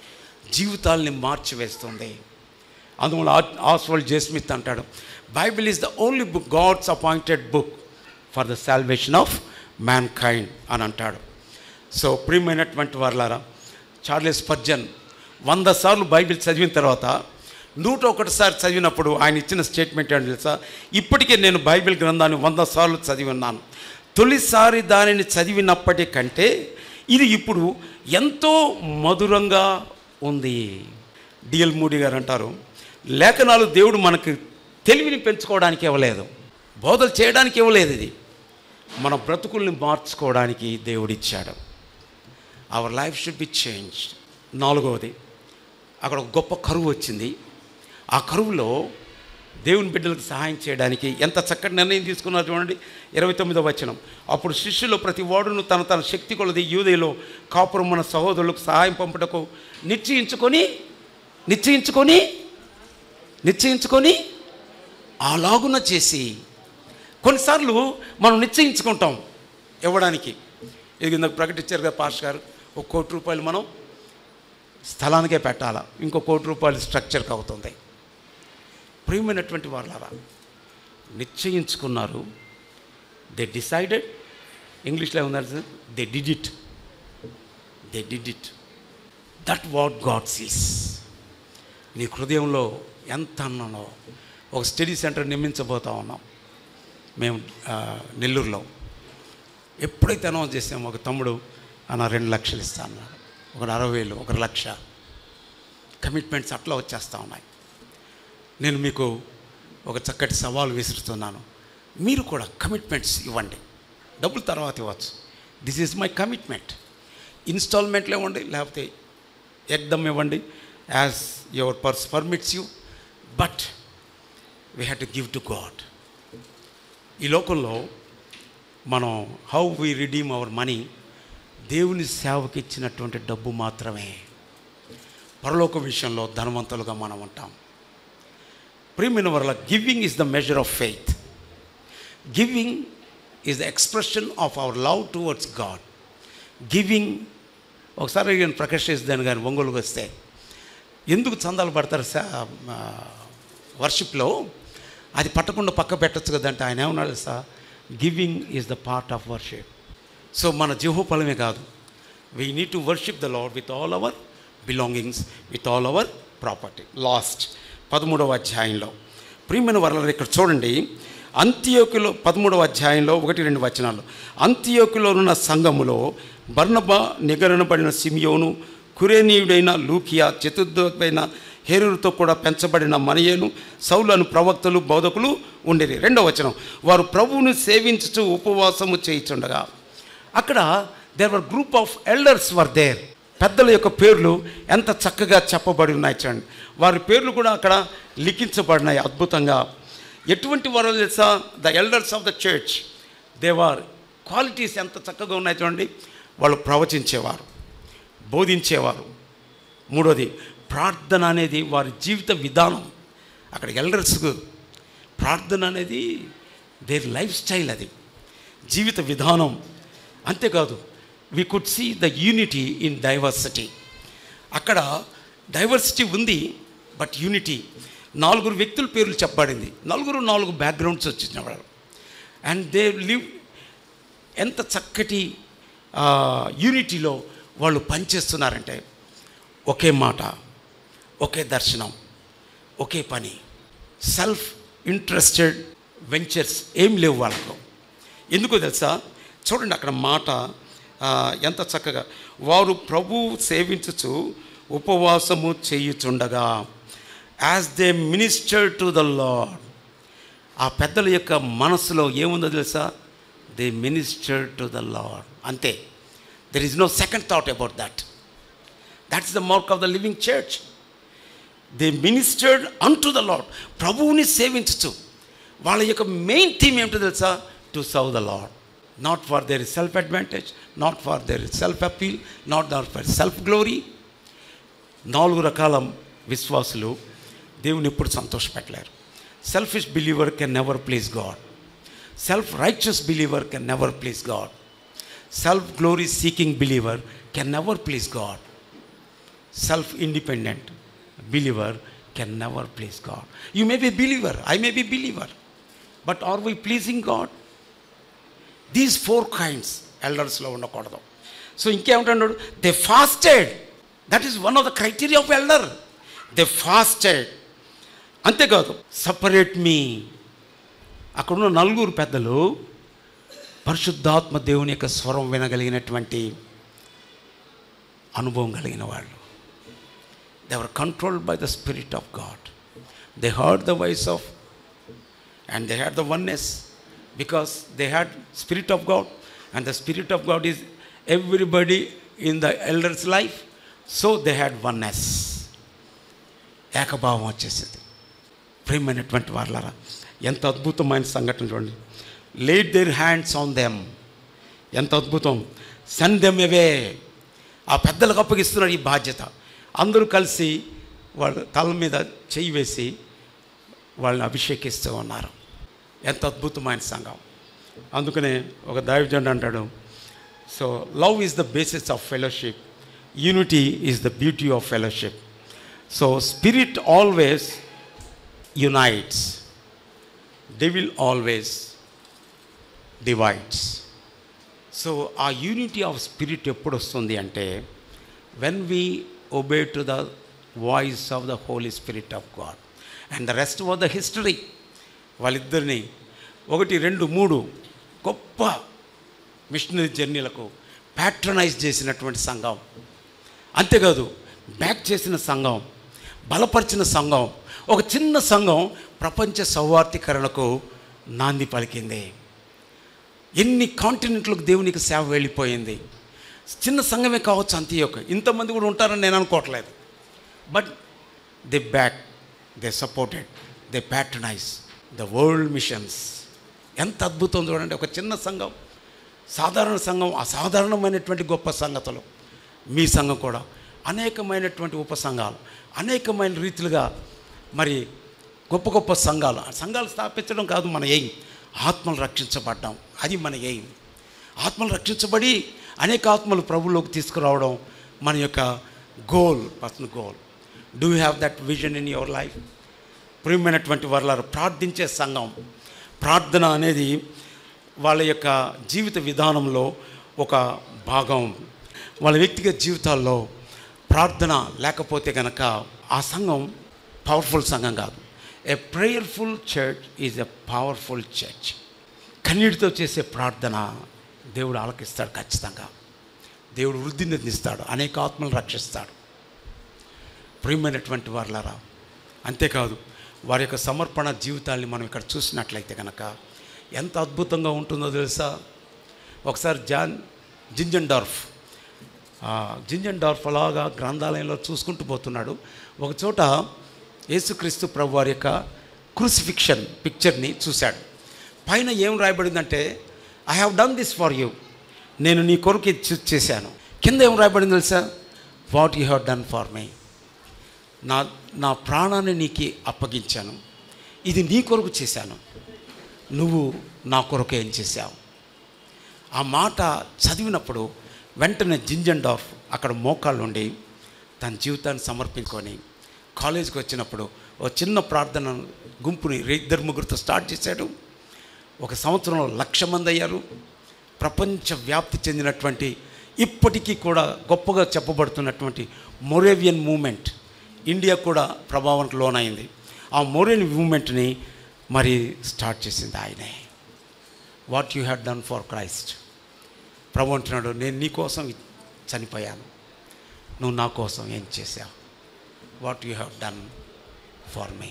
జీవితాల్ని మార్చివేస్తుంది అందువల్ల ఆస్వాల్డ్ జేస్మిత్ అంటాడు Bible is the only book God's appointed book for the salvation of mankind అని అంటాడు సో ప్రియమైనటువంటి వారులారా చార్లెస్ పర్జన్ వంద సార్లు బైబిల్ చదివిన తర్వాత నూట ఒకటిసారి చదివినప్పుడు ఆయన ఇచ్చిన స్టేట్మెంట్ ఏంటి తెలుసా ఇప్పటికే నేను బైబిల్ గ్రంథాన్ని వంద సార్లు చదివి ఉన్నాను తొలిసారి దానిని చదివినప్పటికంటే ఇది ఇప్పుడు ఎంతో మధురంగా ఉంది డిఎల్ మూడి గారు అంటారు లేఖనాలు దేవుడు మనకి తెలివిని పెంచుకోవడానికి ఇవ్వలేదు బోధలు చేయడానికి ఇవ్వలేదు ఇది మన బ్రతుకుల్ని మార్చుకోవడానికి దేవుడిచ్చాడు our life should be change నాలుగవది అక్కడ ఒక గొప్ప కరువు వచ్చింది ఆ కరువులో దేవుని బిడ్డలకు సహాయం చేయడానికి ఎంత చక్కటి నిర్ణయం తీసుకున్నారు చూడండి ఇరవై తొమ్మిదో వచనం అప్పుడు శిష్యులు ప్రతి వాడును తన తన శక్తి కొలది యూదయలో కాపురం మన సహోదరులకు సహాయం పంపుటకు నిశ్చయించుకొని నిశ్చయించుకొని నిశ్చయించుకొని అలాగున చేసి కొన్నిసార్లు మనం నిశ్చయించుకుంటాం ఇవ్వడానికి ఇది ఇందాక ప్రకటించారు కదా పాస్ గారు ఒక కోటి రూపాయలు మనం స్థలానికే పెట్టాలా ఇంకో కోటి రూపాయలు స్ట్రక్చర్కి అవుతుంది ప్రియమైనటువంటి వాళ్ళరా నిశ్చయించుకున్నారు దే డిసైడెడ్ ఇంగ్లీష్లో ఉన్నారు sir they did it they did it that what God sees నీ హృదయంలో ఎంత అన్నానో ఒక స్టడీ సెంటర్ నిర్మించబోతా ఉన్నాం మేము ఆ, నెల్లూరులో ఎప్పుడైతే అనౌన్స్ చేసామో ఒక తమ్ముడు అన్న రెండు లక్షలు ఇస్తా అన్నాడు ఒకరు అరవై వేలు ఒకరు లక్ష కమిట్మెంట్స్ అట్లా వచ్చేస్తూ ఉన్నాయి నేను మీకు ఒక చక్కటి సవాల్ విసురుతున్నాను మీరు కూడా కమిట్మెంట్స్ ఇవ్వండి డబ్బులు తర్వాత ఇవ్వచ్చు దిస్ ఈజ్ మై కమిట్మెంట్ ఇన్స్టాల్మెంట్లో ఇవ్వండి లేకపోతే ఎగ్దమ్ ఇవ్వండి as your purse permits you but we have to give to God ఈ లోకంలో మనం how we redeem our money దేవుని సేవకి ఇచ్చినటువంటి డబ్బు మాత్రమే పరలోక విషయంలో ధనవంతులుగా మనం ఉంటాం ప్రియమైన వల్ల giving is the measure of faith giving is the expression of our love towards God giving ఒకసారి నేను ప్రకాష్ చేద్దాను కానీ ఒంగోలుకి వస్తే ఎందుకు చందాలు పడతారు సా వర్షిప్లో అది పట్టకుండా పక్క పెట్టచ్చు కదంటే ఆయన ఏమన్నాడు sir giving is the part of worship so మన జీవోఫలమే కాదు we need to worship the Lord with all our belongings with all our property last పదమూడవ అధ్యాయంలో ప్రియమైన వరల ఇక్కడ చూడండి అంత్యోకులో పదమూడవ అధ్యాయంలో ఒకటి రెండు వచనాలు అంత్యోకులో ఉన్న సంఘములో బర్ణబా నిగరణపడిన సిమియోను కురేనీయుడైన లూకియా చతుర్థమైన హేరులతో కూడా పెంచబడిన మనయేను సౌలను ప్రవక్తలు బోధకులు ఉండేది రెండవ వచనం వారు ప్రభువుని సేవించుచు ఉపవాసము చేయిచుండగా అక్కడ there were group of elders were there పెద్దల యొక్క పేర్లు ఎంత చక్కగా చెప్పబడి ఉన్నాయి చూడండి వారి పేర్లు కూడా అక్కడ లిఖించబడినాయి అద్భుతంగా ఎటువంటి వారు తెలుసా the elders of the church they were qualities ఎంత చక్కగా ఉన్నాయి చూడండి వాళ్ళు ప్రవచించేవారు బోధించేవారు మూడోది ప్రార్థన అనేది వారి జీవిత విధానం అక్కడ ఎల్డర్స్కు ప్రార్థన అనేది దేర్ లైఫ్ స్టైల్ అది జీవిత విధానం అంతేకాదు we could see the unity in diversity అక్కడ డైవర్సిటీ ఉంది బట్ యూనిటీ నాలుగురు వ్యక్తుల పేర్లు చెప్పబడింది నలుగురు నాలుగు బ్యాక్గ్రౌండ్స్ వచ్చిన వాళ్ళు అండ్ దే లివ్ ఎంత చక్కటి యూనిటీలో వాళ్ళు పనిచేస్తున్నారంటే ఒకే మాట ఒకే దర్శనం ఒకే పని సెల్ఫ్ ఇంట్రెస్టెడ్ వెంచర్స్ ఏం లేవు వాళ్ళకు ఎందుకో తెలుసా చూడండి అక్కడ మాట ఆ, ఎంత చక్కగా వారు ప్రభు సేవించుచు ఉపవాసము చేయుచుండగా as they minister to the Lord ఆ పెద్దల యొక్క మనసులో ఏముందో తెలుసా they minister to the Lord అంతే there is no second thought about that that's the mark of the living church they ministered unto the Lord ప్రభువుని సేవించచ్చు వాళ్ళ యొక్క మెయిన్ థీమ్ ఏమిటో తెలుసా to serve the Lord not for their self advantage not for their self appeal not not for self glory నాలుగు రకాల విశ్వాసులు దేవుని ఎప్పుడు సంతోషపెట్టలేరు selfish believer can never please God self righteous believer can never please God self glory seeking believer can never please God self independent believer can never please God. You may be believer, I may be believer, but are we pleasing God? These four kinds ఎల్డర్స్లో ఉండకూడదు so ఇంకేమంటున్నాడు they fasted that is one of the criteria of elder they fasted అంతేకాదు separate me అక్కడున్న నలుగురు పెద్దలు పరిశుద్ధాత్మ దేవుని యొక్క స్వరం వినగలిగినటువంటి అనుభవం కలిగిన వాళ్ళు they were controlled by the spirit of God they heard the voice of and they had the oneness because they had spirit of god and the spirit of god is everybody in the elder's life so they had oneness ఏకభావం వచ్చేసింది ప్రేమైనటువంటి వాళ్ళరా ఎంత అద్భుతమైన సంఘటన చూడండి laid their hands on them ఎంత అద్భుతం సెండ్ దెమ్ అవే ఆ పెద్దలకు అప్పగిస్తున్నారు ఈ బాధ్యత అందరూ కలిసి వాళ్ళ తల మీద చెయ్యి వేసి వాళ్ళని అభిషేకిస్తూ ఉన్నారు ఎంత అద్భుతమైన సంఘం అందుకనే ఒక దైవజనుడు అంటాడు so love is the basis of fellowship unity is the beauty of fellowship so spirit always unites devil always divides so ఆ యూనిటీ ఆఫ్ స్పిరిట్ ఎప్పుడు వస్తుంది అంటే when we obey to the voice of the holy spirit of God and the rest was the history వాళ్ళిద్దరిని ఒకటి రెండు మూడు గొప్ప machinery జర్నీలకు patronise చేసినటువంటి సంఘం అంతేకాదు బ్యాక్ చేసిన సంఘం బలపరిచిన సంఘం ఒక చిన్న సంఘం ప్రపంచ సౌవార్థీకరణకు నాంది పలికింది ఎన్ని కాంటినెంట్లకు దేవునికి సేవ వెళ్ళిపోయింది చిన్న సంఘమే కావచ్చు అంత్యొక్క ఇంతమంది కూడా ఉంటారని నేను అనుకోవట్లేదు but they back they supported they patronize the world missions ఎంత అద్భుతం చూడండి ఒక చిన్న సంఘం సాధారణ సంఘం అసాధారణమైనటువంటి గొప్ప సంగతులు మీ సంఘం కూడా అనేకమైనటువంటి ఉపసంఘాలు అనేకమైన రీతిలుగా మరి గొప్ప గొప్ప సంఘాలు ఆ సంఘాలు స్థాపించడం కాదు మన ఎయిమ్ ఆత్మలు రక్షించబడ్డాం అది మన ఎయిమ్ ఆత్మలు రక్షించబడి అనేక ఆత్మలు ప్రభులోకి తీసుకురావడం మన యొక్క goal personal goal do have that vision in your life ప్రియమైనటువంటి వర్లారు ప్రార్థించే సంఘం ప్రార్థన అనేది వాళ్ళ యొక్క జీవిత విధానంలో ఒక భాగం వాళ్ళ వ్యక్తిగత జీవితాల్లో ప్రార్థన లేకపోతే కనుక ఆ సంఘం పవర్ఫుల్ సంఘం కాదు a prayerful church is a powerful church కన్నీటితో చేసే ప్రార్థన దేవుడు ఆలకిస్తాడు ఖచ్చితంగా దేవుడు వృద్ధిని అందిస్తాడు అనేక ఆత్మలు రక్షిస్తాడు ప్రియమైనటువంటి వారులారా అంతేకాదు వారి యొక్క సమర్పణ జీవితాల్ని మనం ఇక్కడ చూసినట్లయితే కనుక ఎంత అద్భుతంగా ఉంటుందో తెలుసా ఒకసారి జాన్ జింజన్ ఆ జింజన్ డార్ఫ్ అలాగా గ్రంథాలయంలో చూసుకుంటూ పోతున్నాడు ఒక చోట యేసుక్రీస్తు ప్రభు వారి యొక్క క్రూసిఫిక్షన్ పిక్చర్ని చూశాడు పైన ఏం రాయబడిందంటే I have done this for you నేను నీ కొరకు ఇది చూ- చేశాను కింద ఏం రాయబడింది తెలుసా what you have done for me నా నా ప్రాణాన్ని నీకు అప్పగించాను ఇది నీ కొరకు చేశాను నువ్వు నా కొరకు ఏం చేశావు ఆ మాట చదివినప్పుడు వెంటనే జింజండాఫ్ అక్కడ మోకాళ్ళు ఉండి తన జీవితాన్ని సమర్పించుకొని కాలేజీకి వచ్చినప్పుడు ఒక చిన్న ప్రార్థన గుంపుని రే- ఇద్దరు ముగ్గురితో స్టార్ట్ చేశాడు ఒక సంవత్సరంలో లక్ష మంది అయ్యారు ప్రపంచ వ్యాప్తి చెందినటువంటి ఇప్పటికీ కూడా గొప్పగా చెప్పబడుతున్నటువంటి మొరేవియన్ మూమెంట్ ఇండియా కూడా ప్రభావానికి లోనైంది ఆ మొరేన్ మూమెంట్ని మరి స్టార్ట్ చేసింది ఆయనే what you had done for Christ ప్రభు అంటున్నాడు నేను నీ కోసం చనిపోయాను నువ్వు నా కోసం ఏం చేశావు what you have done for me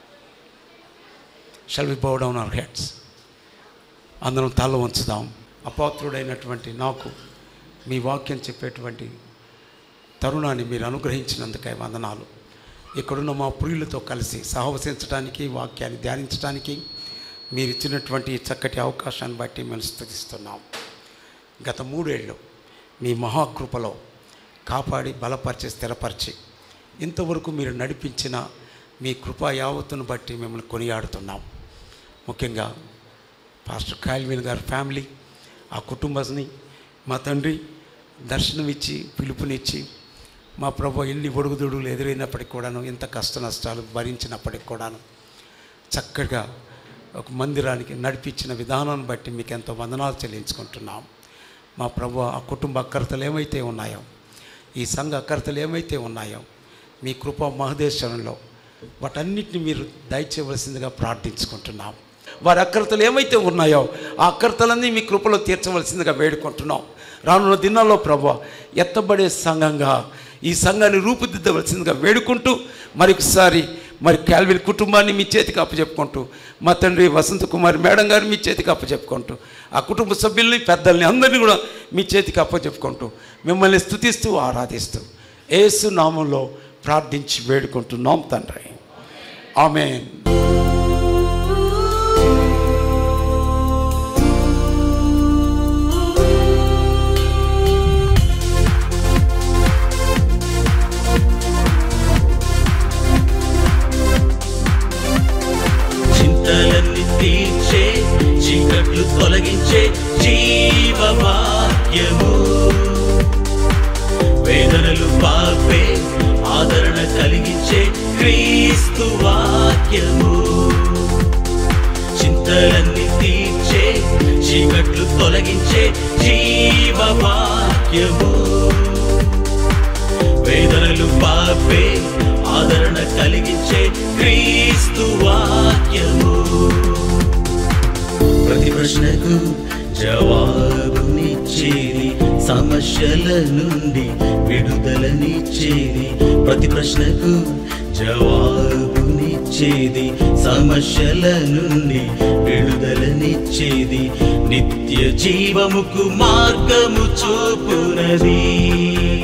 shall we bow down our heads అందరం తల ఉంచుదాం అపాత్రుడైనటువంటి నాకు మీ వాక్యం చెప్పేటువంటి తరుణాన్ని మీరు అనుగ్రహించినందుకై వందనాలు ఇక్కడున్న మా ప్రియులతో కలిసి సహవసించడానికి వాక్యాన్ని ధ్యానించడానికి మీరు ఇచ్చినటువంటి ఈ చక్కటి అవకాశాన్ని బట్టి మేము స్థుతిస్తున్నాం గత మూడేళ్ళు మీ మహాకృపలో కాపాడి బలపరిచి స్థిరపరిచి ఇంతవరకు మీరు నడిపించిన మీ కృపా యావత్తును బట్టి మిమ్మల్ని కొనియాడుతున్నాం ముఖ్యంగా పాస్టర్ కాల్విన్ గారి ఫ్యామిలీ ఆ కుటుంబాన్ని మా తండ్రి దర్శనమిచ్చి పిలుపునిచ్చి మా ప్రభు ఎన్ని ఒడుగుదుడులు ఎదురైనప్పటికి కూడాను ఎంత కష్ట నష్టాలు భరించినప్పటికి కూడాను చక్కగా ఒక మందిరానికి నడిపించిన విధానాన్ని బట్టి మీకు ఎంతో వందనాలు చెల్లించుకుంటున్నాం మా ప్రభు ఆ కుటుంబ అక్కరతలు ఏమైతే ఉన్నాయో ఈ సంఘ అక్కరతలు ఏమైతే ఉన్నాయో మీ కృప మహదేశ్వరంలో వాటన్నిటిని మీరు దయచేయవలసిందిగా ప్రార్థించుకుంటున్నాం వారి అక్కరతలు ఏమైతే ఉన్నాయో ఆ అక్కరతలన్నీ మీ కృపలో తీర్చవలసిందిగా వేడుకుంటున్నాం రానున్న దినాల్లో ప్రభు ఎత్తబడే సంఘంగా ఈ సంఘాన్ని రూపుదిద్దవలసిందిగా వేడుకుంటూ మరొకసారి మరి క్యాల్విన్ కుటుంబాన్ని మీ చేతికి అప్పచెప్పుకుంటూ మా తండ్రి వసంత కుమార్ మేడం గారు మీ చేతికి అప్పచెప్పుకుంటూ ఆ కుటుంబ సభ్యుల్ని పెద్దల్ని అందరినీ కూడా మీ చేతికి అప్పచెప్పుకుంటూ మిమ్మల్ని స్తుతిస్తూ ఆరాధిస్తూ ఏసు నామంలో ప్రార్థించి వేడుకుంటున్నాం తండ్రి ఆమెన్ చింతలన్నీ తీర్చే చీకట్లు తొలగించే జీవవాక్యము వేదనలు పాపే ఆదరణ కలిగించే క్రీస్తు వాక్యము చింతలన్నీ తీర్చే చీకట్లు తొలగించే జీవవాక్యము వేదనలు పాపే ఆదరణ కలిగించే క్రీస్తు వాక్యము ప్రతి ప్రశ్నకు జవాబునిచ్చేది సమస్యల నుండి విడుదలనిచ్చేది ప్రతి ప్రశ్నకు జవాబునిచ్చేది సమస్యల నుండి విడుదలనిచ్చేది నిత్య జీవముకు మార్గము చూపునది